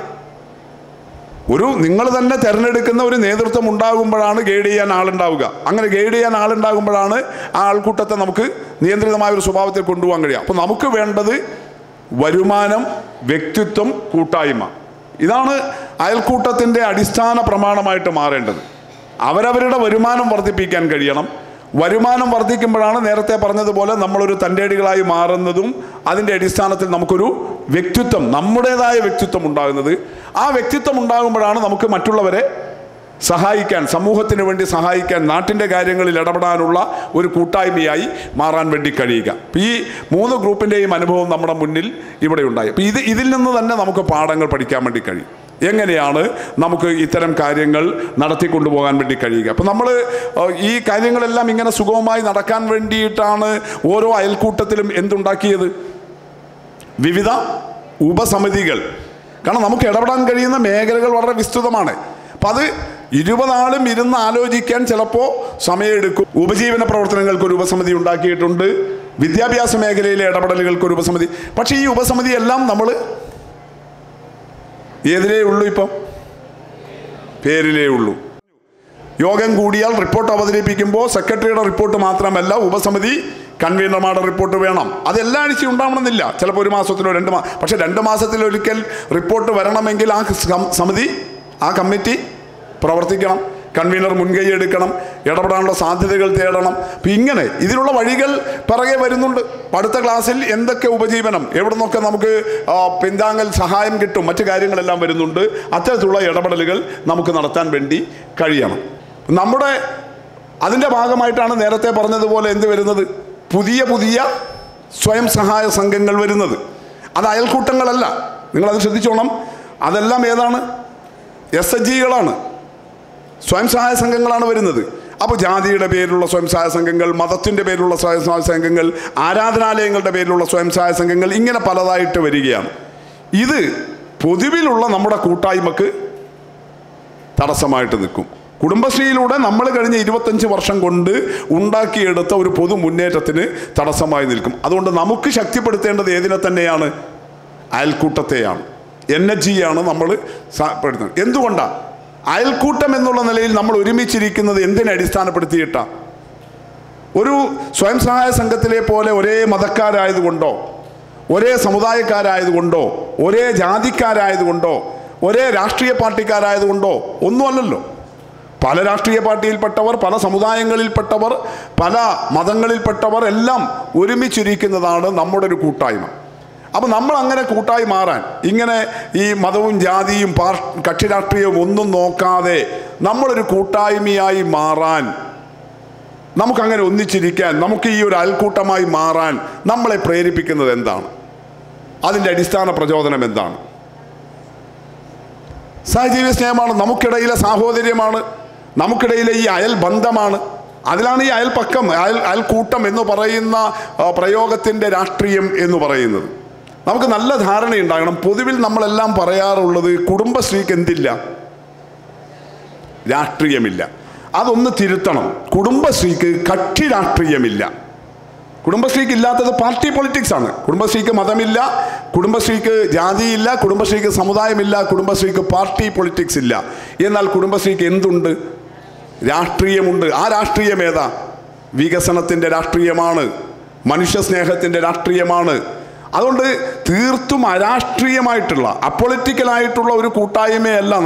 ഒരു നിങ്ങൾ തന്നെ തിരഞ്ഞെടുക്കുന്ന ഒരു നേതൃത്വം ഉണ്ടാകുമ്പോഴാണ് ഗൈഡ് ചെയ്യാൻ ആളുണ്ടാവുക അങ്ങനെ ഗൈഡ് ചെയ്യാൻ ആളുണ്ടാകുമ്പോഴാണ് ആ ആൾക്കൂട്ടത്തെ നമുക്ക് നിയന്ത്രിതമായ ഒരു സ്വഭാവത്തിൽ കൊണ്ടുപോകാൻ കഴിയുക അപ്പോൾ നമുക്ക് വേണ്ടത് വരുമാനം വ്യക്തിത്വം കൂട്ടായ്മ ഇതാണ് അയൽക്കൂട്ടത്തിൻ്റെ അടിസ്ഥാന പ്രമാണമായിട്ട് മാറേണ്ടത് അവരവരുടെ വരുമാനം വർദ്ധിപ്പിക്കാൻ കഴിയണം വരുമാനം വർദ്ധിക്കുമ്പോഴാണ് നേരത്തെ പറഞ്ഞതുപോലെ നമ്മളൊരു തൻ്റെടികളായി മാറുന്നതും അതിൻ്റെ അടിസ്ഥാനത്തിൽ നമുക്കൊരു വ്യക്തിത്വം നമ്മുടേതായ വ്യക്തിത്വം ഉണ്ടാകുന്നത് ആ വ്യക്തിത്വം ഉണ്ടാകുമ്പോഴാണ് നമുക്ക് മറ്റുള്ളവരെ സഹായിക്കാൻ സമൂഹത്തിന് വേണ്ടി സഹായിക്കാൻ നാട്ടിൻ്റെ കാര്യങ്ങളിൽ ഇടപെടാനുള്ള ഒരു കൂട്ടായ്മയായി മാറാൻ വേണ്ടി കഴിയുക അപ്പം ഈ മൂന്ന് ഗ്രൂപ്പിൻ്റെയും അനുഭവം നമ്മുടെ മുന്നിൽ ഇവിടെ ഉണ്ടായി അപ്പം ഇത് ഇതിൽ നിന്ന് തന്നെ നമുക്ക് പാഠങ്ങൾ പഠിക്കാൻ വേണ്ടി കഴിയും എങ്ങനെയാണ് നമുക്ക് ഇത്തരം കാര്യങ്ങൾ നടത്തിക്കൊണ്ടുപോകാൻ വേണ്ടി കഴിയുക അപ്പം നമ്മൾ ഈ കാര്യങ്ങളെല്ലാം ഇങ്ങനെ സുഗമമായി നടക്കാൻ വേണ്ടിയിട്ടാണ് ഓരോ അയൽക്കൂട്ടത്തിലും എന്തുണ്ടാക്കിയത് വിവിധ ഉപസമിതികൾ കാരണം നമുക്ക് ഇടപെടാൻ കഴിയുന്ന മേഖലകൾ വളരെ വിസ്തൃതമാണ് അപ്പം അത് ഇരുപതാളും ഇരുന്ന് ആലോചിക്കാൻ ചിലപ്പോൾ സമയമെടുക്കും ഉപജീവന പ്രവർത്തനങ്ങൾക്ക് ഒരു ഉപസമിതി ഉണ്ടാക്കിയിട്ടുണ്ട് വിദ്യാഭ്യാസ മേഖലയിലെ ഇടപെടലുകൾക്ക് ഒരു ഉപസമിതി പക്ഷേ ഈ ഉപസമിതി എല്ലാം നമ്മൾ ഏതിലേ ഉള്ളൂ ഇപ്പം പേരിലേ ഉള്ളൂ യോഗം കൂടിയാൽ റിപ്പോർട്ട് അവതരിപ്പിക്കുമ്പോൾ സെക്രട്ടറിയുടെ റിപ്പോർട്ട് മാത്രമല്ല ഉപസമിതി കൺവീനർമാരുടെ റിപ്പോർട്ട് വേണം അത് എല്ലാ ആഴ്ചയും ഉണ്ടാവണമെന്നില്ല ചിലപ്പോൾ ഒരു മാസത്തിലോ രണ്ട് മാസം പക്ഷേ രണ്ട് മാസത്തിലൊരിക്കൽ റിപ്പോർട്ട് വരണമെങ്കിൽ ആ സം- സമിതി ആ കമ്മിറ്റി പ്രവർത്തിക്കണം കൺവീനർ മുൻകൈ എടുക്കണം ഇടപെടാനുള്ള സാധ്യതകൾ തേടണം അപ്പം ഇങ്ങനെ ഇതിനുള്ള വഴികൾ പിറകെ വരുന്നുണ്ട് അപ്പം അടുത്ത ക്ലാസ്സിൽ എന്തൊക്കെ ഉപജീവനം എവിടെ നിന്നൊക്കെ നമുക്ക് ആ, പിന്താങ്ങൽ സഹായം കിട്ടും മറ്റു കാര്യങ്ങളെല്ലാം വരുന്നുണ്ട് അത്തരത്തിലുള്ള ഇടപെടലുകൾ നമുക്ക് നടത്താൻ വേണ്ടി കഴിയണം നമ്മുടെ അതിൻ്റെ ഭാഗമായിട്ടാണ് നേരത്തെ പറഞ്ഞതുപോലെ എന്ത് വരുന്നത് പുതിയ പുതിയ സ്വയം സഹായ സംഘങ്ങൾ വരുന്നത് അത് അയൽക്കൂട്ടങ്ങളല്ല നിങ്ങളത് ശ്രദ്ധിച്ചോണം അതെല്ലാം ഏതാണ് എസ് എച്ച് ജികളാണ് സ്വയം സഹായ സംഘങ്ങളാണ് വരുന്നത് അപ്പോൾ ജാതിയുടെ പേരിലുള്ള സ്വയം സഹായ സംഘങ്ങൾ മതത്തിൻ്റെ പേരിലുള്ള സ്വയം സഹായ സംഘങ്ങൾ ആരാധനാലയങ്ങളുടെ പേരിലുള്ള സ്വയം സഹായ സംഘങ്ങൾ ഇങ്ങനെ പലതായിട്ട് വരികയാണ് ഇത് പൊതുവിലുള്ള നമ്മുടെ കൂട്ടായ്മക്ക് തടസ്സമായിട്ട് നിൽക്കും കുടുംബശ്രീയിലൂടെ നമ്മൾ കഴിഞ്ഞ ഇരുപത്തഞ്ച് വർഷം കൊണ്ട് ഉണ്ടാക്കിയെടുത്ത ഒരു പൊതു മുന്നേറ്റത്തിന് തടസ്സമായി നിൽക്കും അതുകൊണ്ട് നമുക്ക് ശക്തിപ്പെടുത്തേണ്ടത് ഏതിനെ തന്നെയാണ് അയൽക്കൂട്ടത്തെയാണ് എൻ എച്ച് ജിയാണ് നമ്മൾ പെടുത്തുന്നത് എന്തുകൊണ്ടാണ് അയൽക്കൂട്ടം എന്നുള്ള നിലയിൽ നമ്മൾ ഒരുമിച്ചിരിക്കുന്നത് എന്തിനെ അടിസ്ഥാനപ്പെടുത്തിയിട്ടാണ് ഒരു സ്വയം സഹായ സംഘത്തിലെ പോലെ ഒരേ മതക്കാരായതുകൊണ്ടോ ഒരേ സമുദായക്കാരായതുകൊണ്ടോ ഒരേ ജാതിക്കാരായതുകൊണ്ടോ ഒരേ രാഷ്ട്രീയ പാർട്ടിക്കാരായതുകൊണ്ടോ ഒന്നുമല്ലല്ലോ പല രാഷ്ട്രീയ പാർട്ടിയിൽപ്പെട്ടവർ പല സമുദായങ്ങളിൽപ്പെട്ടവർ പല മതങ്ങളിൽപ്പെട്ടവർ എല്ലാം ഒരുമിച്ചിരിക്കുന്നതാണ് നമ്മുടെ ഒരു കൂട്ടായ്മ അപ്പോൾ നമ്മൾ അങ്ങനെ കൂട്ടായി മാറാൻ ഇങ്ങനെ ഈ മതവും ജാതിയും പാർ കക്ഷി രാഷ്ട്രീയവും ഒന്നും നോക്കാതെ നമ്മളൊരു കൂട്ടായ്മയായി മാറാൻ നമുക്കങ്ങനെ ഒന്നിച്ചിരിക്കാൻ നമുക്ക് ഈ ഒരു അയൽക്കൂട്ടമായി മാറാൻ നമ്മളെ പ്രേരിപ്പിക്കുന്നത് എന്താണ് അതിൻ്റെ അടിസ്ഥാന പ്രചോദനം എന്താണ് സഹജീവി സ്നേഹമാണ് നമുക്കിടയിലെ സാഹോദര്യമാണ് നമുക്കിടയിലെ ഈ അയൽ ബന്ധമാണ് അതിലാണ് ഈ അയൽപക്കം അയൽ അയൽക്കൂട്ടം എന്ന് പറയുന്ന ആ, പ്രയോഗത്തിൻ്റെ രാഷ്ട്രീയം എന്ന് പറയുന്നത് നമുക്ക് നല്ല ധാരണയുണ്ടാകണം പൊതുവിൽ നമ്മളെല്ലാം പറയാറുള്ളത് കുടുംബശ്രീക്ക് എന്തില്ല രാഷ്ട്രീയമില്ല അതൊന്ന് തിരുത്തണം കുടുംബശ്രീക്ക് കക്ഷി രാഷ്ട്രീയമില്ല കുടുംബശ്രീക്ക് ഇല്ലാത്തത് പാർട്ടി പൊളിറ്റിക്സ് ആണ് കുടുംബശ്രീക്ക് മതമില്ല കുടുംബശ്രീക്ക് ജാതിയില്ല കുടുംബശ്രീക്ക് സമുദായമില്ല കുടുംബശ്രീക്ക് പാർട്ടി പൊളിറ്റിക്സ് ഇല്ല എന്നാൽ കുടുംബശ്രീക്ക് എന്തുണ്ട് രാഷ്ട്രീയമുണ്ട് ആ രാഷ്ട്രീയം ഏതാ വികസനത്തിൻ്റെ രാഷ്ട്രീയമാണ് മനുഷ്യ സ്നേഹത്തിൻ്റെ രാഷ്ട്രീയമാണ് അതുകൊണ്ട് തീർത്തും അരാഷ്ട്രീയമായിട്ടുള്ള അപ്പൊളിറ്റിക്കലായിട്ടുള്ള ഒരു കൂട്ടായ്മയല്ല നമ്മൾ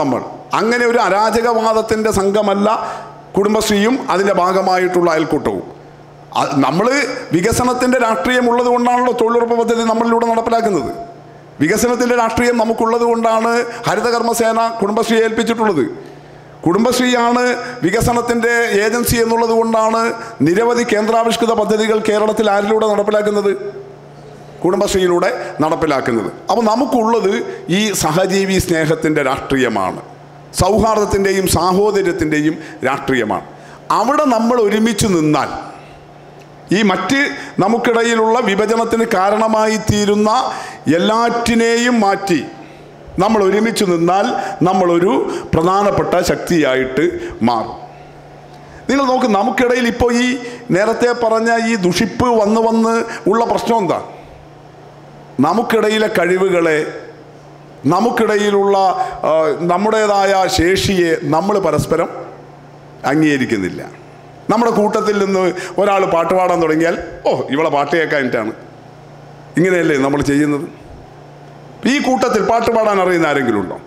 അങ്ങനെ ഒരു അരാജകവാദത്തിൻ്റെ സംഘമല്ല കുടുംബശ്രീയും അതിൻ്റെ ഭാഗമായിട്ടുള്ള അയൽക്കൂട്ടവും നമ്മൾ വികസനത്തിൻ്റെ രാഷ്ട്രീയം ഉള്ളത് കൊണ്ടാണല്ലോ തൊഴിലുറപ്പ് പദ്ധതി നമ്മളിലൂടെ നടപ്പിലാക്കുന്നത് വികസനത്തിൻ്റെ രാഷ്ട്രീയം നമുക്കുള്ളത് കൊണ്ടാണ് ഹരിതകർമ്മസേന കുടുംബശ്രീയെ ഏൽപ്പിച്ചിട്ടുള്ളത് കുടുംബശ്രീയാണ് വികസനത്തിൻ്റെ ഏജൻസി എന്നുള്ളത് കൊണ്ടാണ് നിരവധി കേന്ദ്രാവിഷ്കൃത പദ്ധതികൾ കേരളത്തിൽ ആരിലൂടെ നടപ്പിലാക്കുന്നത് കുടുംബശ്രീയിലൂടെ നടപ്പിലാക്കുന്നത് അപ്പോൾ നമുക്കുള്ളത് ഈ സഹജീവി സ്നേഹത്തിൻ്റെ രാഷ്ട്രീയമാണ് സൗഹാർദ്ദത്തിൻ്റെയും സാഹോദര്യത്തിൻ്റെയും രാഷ്ട്രീയമാണ് അവിടെ നമ്മൾ ഒരുമിച്ച് നിന്നാൽ ഈ മറ്റ് നമുക്കിടയിലുള്ള വിഭജനത്തിന് കാരണമായി തീരുന്ന എല്ലാറ്റിനെയും മാറ്റി നമ്മൾ ഒരുമിച്ച് നിന്നാൽ നമ്മളൊരു പ്രധാനപ്പെട്ട ശക്തിയായിട്ട് മാറും നിങ്ങൾ നോക്ക് നമുക്കിടയിൽ ഇപ്പോൾ ഈ നേരത്തെ പറഞ്ഞ ഈ ദുഷിപ്പ് വന്ന് വന്ന് ഉള്ള പ്രശ്നം എന്താ നമുക്കിടയിലെ കഴിവുകളെ നമുക്കിടയിലുള്ള ആ, നമ്മുടേതായ ശേഷിയെ നമ്മൾ പരസ്പരം അംഗീകരിക്കുന്നില്ല നമ്മുടെ കൂട്ടത്തിൽ നിന്ന് ഒരാൾ പാട്ട് പാടാൻ തുടങ്ങിയാൽ ഓ ഇവളെ പാട്ട് കേൾക്കാനിട്ടാണ് ഇങ്ങനെയല്ലേ നമ്മൾ ചെയ്യുന്നത് ഈ കൂട്ടത്തിൽ പാട്ട് പാടാൻ അറിയുന്ന ആരെങ്കിലും ഉണ്ടോ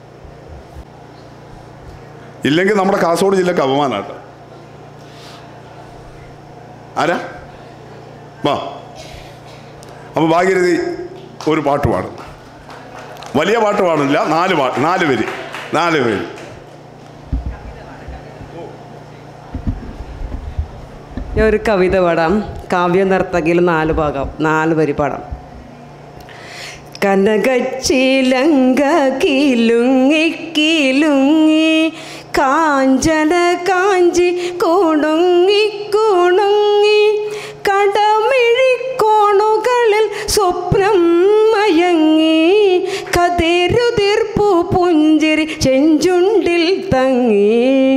ഇല്ലെങ്കിൽ നമ്മുടെ കാസർഗോഡ് ജില്ലക്ക് അപമാനമാട്ടോ ആരാ വാ അപ്പോൾ ഭാഗ്യരഥി ഒരു പാട്ട് പാടും വലിയ പാട്ട് പാടില്ല നാല് പാട്ട് നാല് പേര് നാല് പേര് ഞാൻ ഒരു കവിത പാടാം കാവ്യ നർത്തകിയിൽ നാല് ഭാഗം നാല് വരി പാടാം കനകച്ചിലങ്ക കിലുങ്ങി കിലുങ്ങി കാഞ്ചന കാഞ്ചി കുണുങ്ങി കുണുങ്ങി കടമിഴിക്കോണുകളിൽ സ്വപ്നം മയങ്ങി കതിരുതിർപ്പു പുഞ്ചിരി ചെഞ്ചുണ്ടിൽ തങ്ങി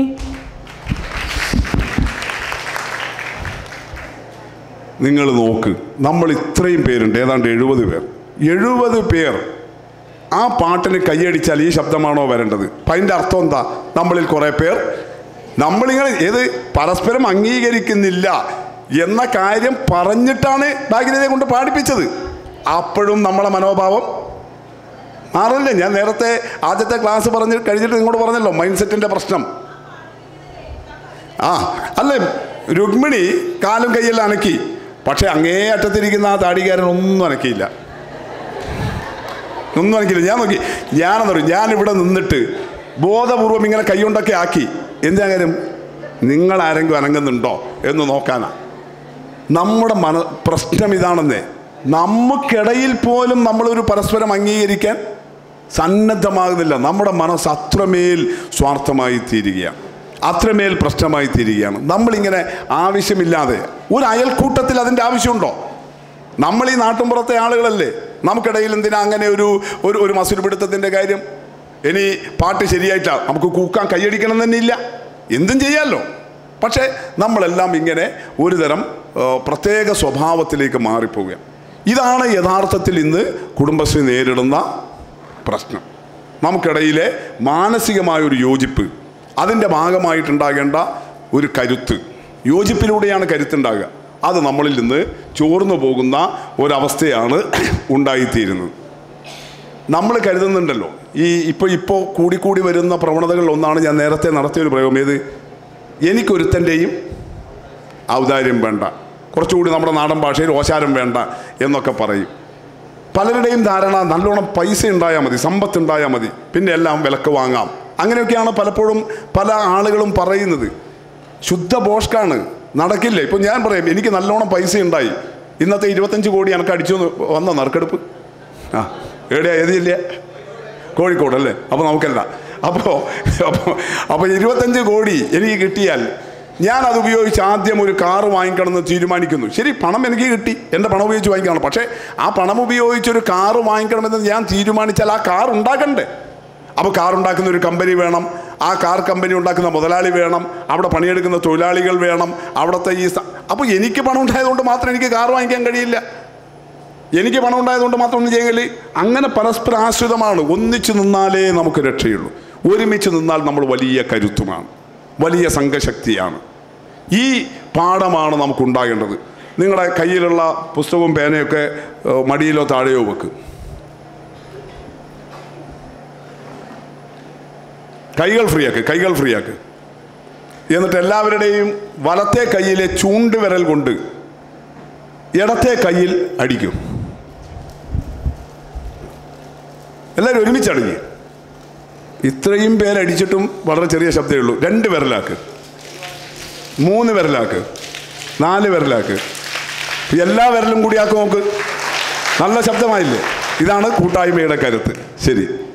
നിങ്ങൾ നോക്ക് നമ്മൾ ഇത്രയും പേരുണ്ട് ഏതാണ്ട് എഴുപത് പേർ എഴുപത് പേർ ആ പാട്ടിന് കൈയടിച്ചാൽ ഈ ശബ്ദമാണോ വരേണ്ടത് അപ്പം അതിൻ്റെ അർത്ഥം എന്താ നമ്മളിൽ കുറേ പേർ നമ്മളിങ്ങനെ ഏത് പരസ്പരം അംഗീകരിക്കുന്നില്ല എന്ന കാര്യം പറഞ്ഞിട്ടാണ് ഭാഗ്യരഥയെ കൊണ്ട് പാടിപ്പിച്ചത് അപ്പോഴും നമ്മളെ മനോഭാവം മാറില്ല ഞാൻ നേരത്തെ ആദ്യത്തെ ക്ലാസ് പറഞ്ഞ് കഴിഞ്ഞിട്ട് നിങ്ങളോട് പറഞ്ഞല്ലോ മൈൻഡ് സെറ്റിൻ്റെ പ്രശ്നം ആ അല്ലേ രുക്മിണി കാലും കൈയെല്ലാം അനക്കി പക്ഷെ അങ്ങേ അറ്റത്തിരിക്കുന്ന ആ താടിക്കാരൻ ഒന്നും അനക്കിയില്ല ഒന്നും അനക്കില്ല ഞാൻ നോക്കി ഞാനെന്ന് പറയും ഞാൻ ഇവിടെ നിന്നിട്ട് ബോധപൂർവം ഇങ്ങനെ കൈകൊണ്ടൊക്കെ ആക്കി എന്താ കാര്യം നിങ്ങൾ ആരെങ്കിലും അനങ്ങുന്നുണ്ടോ എന്ന് നോക്കാനാ നമ്മുടെ മന പ്രശ്നം ഇതാണെന്നേ നമുക്കിടയിൽ പോലും നമ്മളൊരു പരസ്പരം അംഗീകരിക്കാൻ സന്നദ്ധമാകുന്നില്ല നമ്മുടെ മനസ്സ് അത്രമേൽ സ്വാർത്ഥമായി തീരുകയാണ് അത്രമേൽ പ്രശ്നമായി തീരുകയാണ് നമ്മളിങ്ങനെ ആവശ്യമില്ലാതെ ഒരു അയൽക്കൂട്ടത്തിൽ അതിൻ്റെ ആവശ്യമുണ്ടോ നമ്മൾ ഈ നാട്ടിൻപുറത്തെ ആളുകളല്ലേ നമുക്കിടയിൽ എന്തിനാ അങ്ങനെ ഒരു ഒരു ഒരു മസുൽ പിടുത്തത്തിൻ്റെ കാര്യം ഇനി പാട്ട് ശരിയായിട്ടാ നമുക്ക് കൂക്കാൻ കൈയടിക്കണം തന്നെ ഇല്ല എന്തും ചെയ്യാമല്ലോ പക്ഷേ നമ്മളെല്ലാം ഇങ്ങനെ ഒരു തരം ആ, പ്രത്യേക സ്വഭാവത്തിലേക്ക് മാറിപ്പോവുകയാണ് ഇതാണ് യഥാർത്ഥത്തിൽ ഇന്ന് കുടുംബശ്രീ നേരിടുന്ന പ്രശ്നം നമുക്കിടയിലെ മാനസികമായ ഒരു യോജിപ്പ് അതിൻ്റെ ഭാഗമായിട്ടുണ്ടാകേണ്ട ഒരു കരുത്ത് യോജിപ്പിലൂടെയാണ് കരുത്തുണ്ടാകുക അത് നമ്മളിൽ നിന്ന് ചോർന്നു പോകുന്ന ഒരവസ്ഥയാണ് ഉണ്ടായിത്തീരുന്നത് നമ്മൾ കരുതുന്നുണ്ടല്ലോ ഈ ഇപ്പോൾ ഇപ്പോൾ കൂടിക്കൂടി വരുന്ന പ്രവണതകളിൽ ഒന്നാണ് ഞാൻ നേരത്തെ നടത്തിയ ഒരു പ്രയോഗം ഏത് എനിക്കൊരുത്തൻ്റെയും ഔദാര്യം വേണ്ട കുറച്ചുകൂടി നമ്മുടെ നാടൻ ഭാഷയിൽ ഓശാരം വേണ്ട എന്നൊക്കെ പറയും പലരുടെയും ധാരണ നല്ലോണം പൈസ ഉണ്ടായാൽ മതി സമ്പത്ത് ഉണ്ടായാൽ മതി പിന്നെ എല്ലാം വിലക്ക് വാങ്ങാം അങ്ങനെയൊക്കെയാണ് പലപ്പോഴും പല ആളുകളും പറയുന്നത് ശുദ്ധ ബോഷ്കാണ് നടക്കില്ല ഇപ്പം ഞാൻ പറയും എനിക്ക് നല്ലോണം പൈസ ഉണ്ടായി ഇന്നത്തെ ഇരുപത്തഞ്ച് കോടി എനിക്ക് അടിച്ചു വന്ന നറുക്കെടുപ്പ് ആ എവിടെയാ ഏത് ജില്ല കോഴിക്കോട് അല്ലേ അപ്പോൾ നമുക്കല്ല അപ്പോൾ അപ്പോൾ അപ്പോൾ ഇരുപത്തഞ്ച് കോടി എനിക്ക് കിട്ടിയാൽ ഞാൻ അത് ഉപയോഗിച്ച് ആദ്യം ഒരു കാറ് വാങ്ങിക്കണമെന്ന് തീരുമാനിക്കുന്നു ശരി പണം എനിക്ക് കിട്ടി എൻ്റെ പണം ഉപയോഗിച്ച് വാങ്ങിക്കണം പക്ഷേ ആ പണം ഉപയോഗിച്ച് ഒരു കാറ് വാങ്ങിക്കണമെന്ന് ഞാൻ തീരുമാനിച്ചാൽ ആ കാർ ഉണ്ടാക്കണ്ടേ അപ്പോൾ കാർ ഉണ്ടാക്കുന്ന ഒരു കമ്പനി വേണം ആ കാർ കമ്പനി ഉണ്ടാക്കുന്ന മുതലാളി വേണം അവിടെ പണിയെടുക്കുന്ന തൊഴിലാളികൾ വേണം അവിടുത്തെ ഈ സ- അപ്പോൾ എനിക്ക് പണം ഉണ്ടായതുകൊണ്ട് മാത്രം എനിക്ക് കാർ വാങ്ങിക്കാൻ കഴിയില്ല എനിക്ക് പണം ഉണ്ടായതുകൊണ്ട് മാത്രം ഒന്നും ചെയ്യാൻ കഴിയില്ല അങ്ങനെ പരസ്പര ആശ്രിതമാണ് ഒന്നിച്ചു നിന്നാലേ നമുക്ക് രക്ഷയുള്ളൂ ഒരുമിച്ച് നിന്നാൽ നമ്മൾ വലിയ കരുത്തുമാണ് വലിയ സംഘശക്തിയാണ് ഈ പാഠമാണ് നമുക്കുണ്ടാകേണ്ടത് നിങ്ങളുടെ കയ്യിലുള്ള പുസ്തകവും പേനയൊക്കെ ഏഹ്, മടിയിലോ താഴെയോ വെക്ക് കൈകൾ ഫ്രീ ആക്ക് കൈകൾ ഫ്രീ ആക്ക് എന്നിട്ട് എല്ലാവരുടെയും വലത്തെ കൈയിലെ ചൂണ്ടുവിരൽ കൊണ്ട് ഇടത്തെ കയ്യിൽ അടിക്കും എല്ലാവരും ഒരുമിച്ച് അടിഞ്ഞ് ഇത്രയും പേരടിച്ചിട്ടും വളരെ ചെറിയ ശബ്ദമേ ഉള്ളൂ രണ്ട് വിരലാക്ക് മൂന്ന് വിരലാക്ക് നാല് വിരലാക്ക് എല്ലാ വിരലും കൂടി ആക്ക് നോക്ക് നല്ല ശബ്ദമായില്ലേ ഇതാണ് കൂട്ടായ്മയുടെ കരുത്ത് ശരി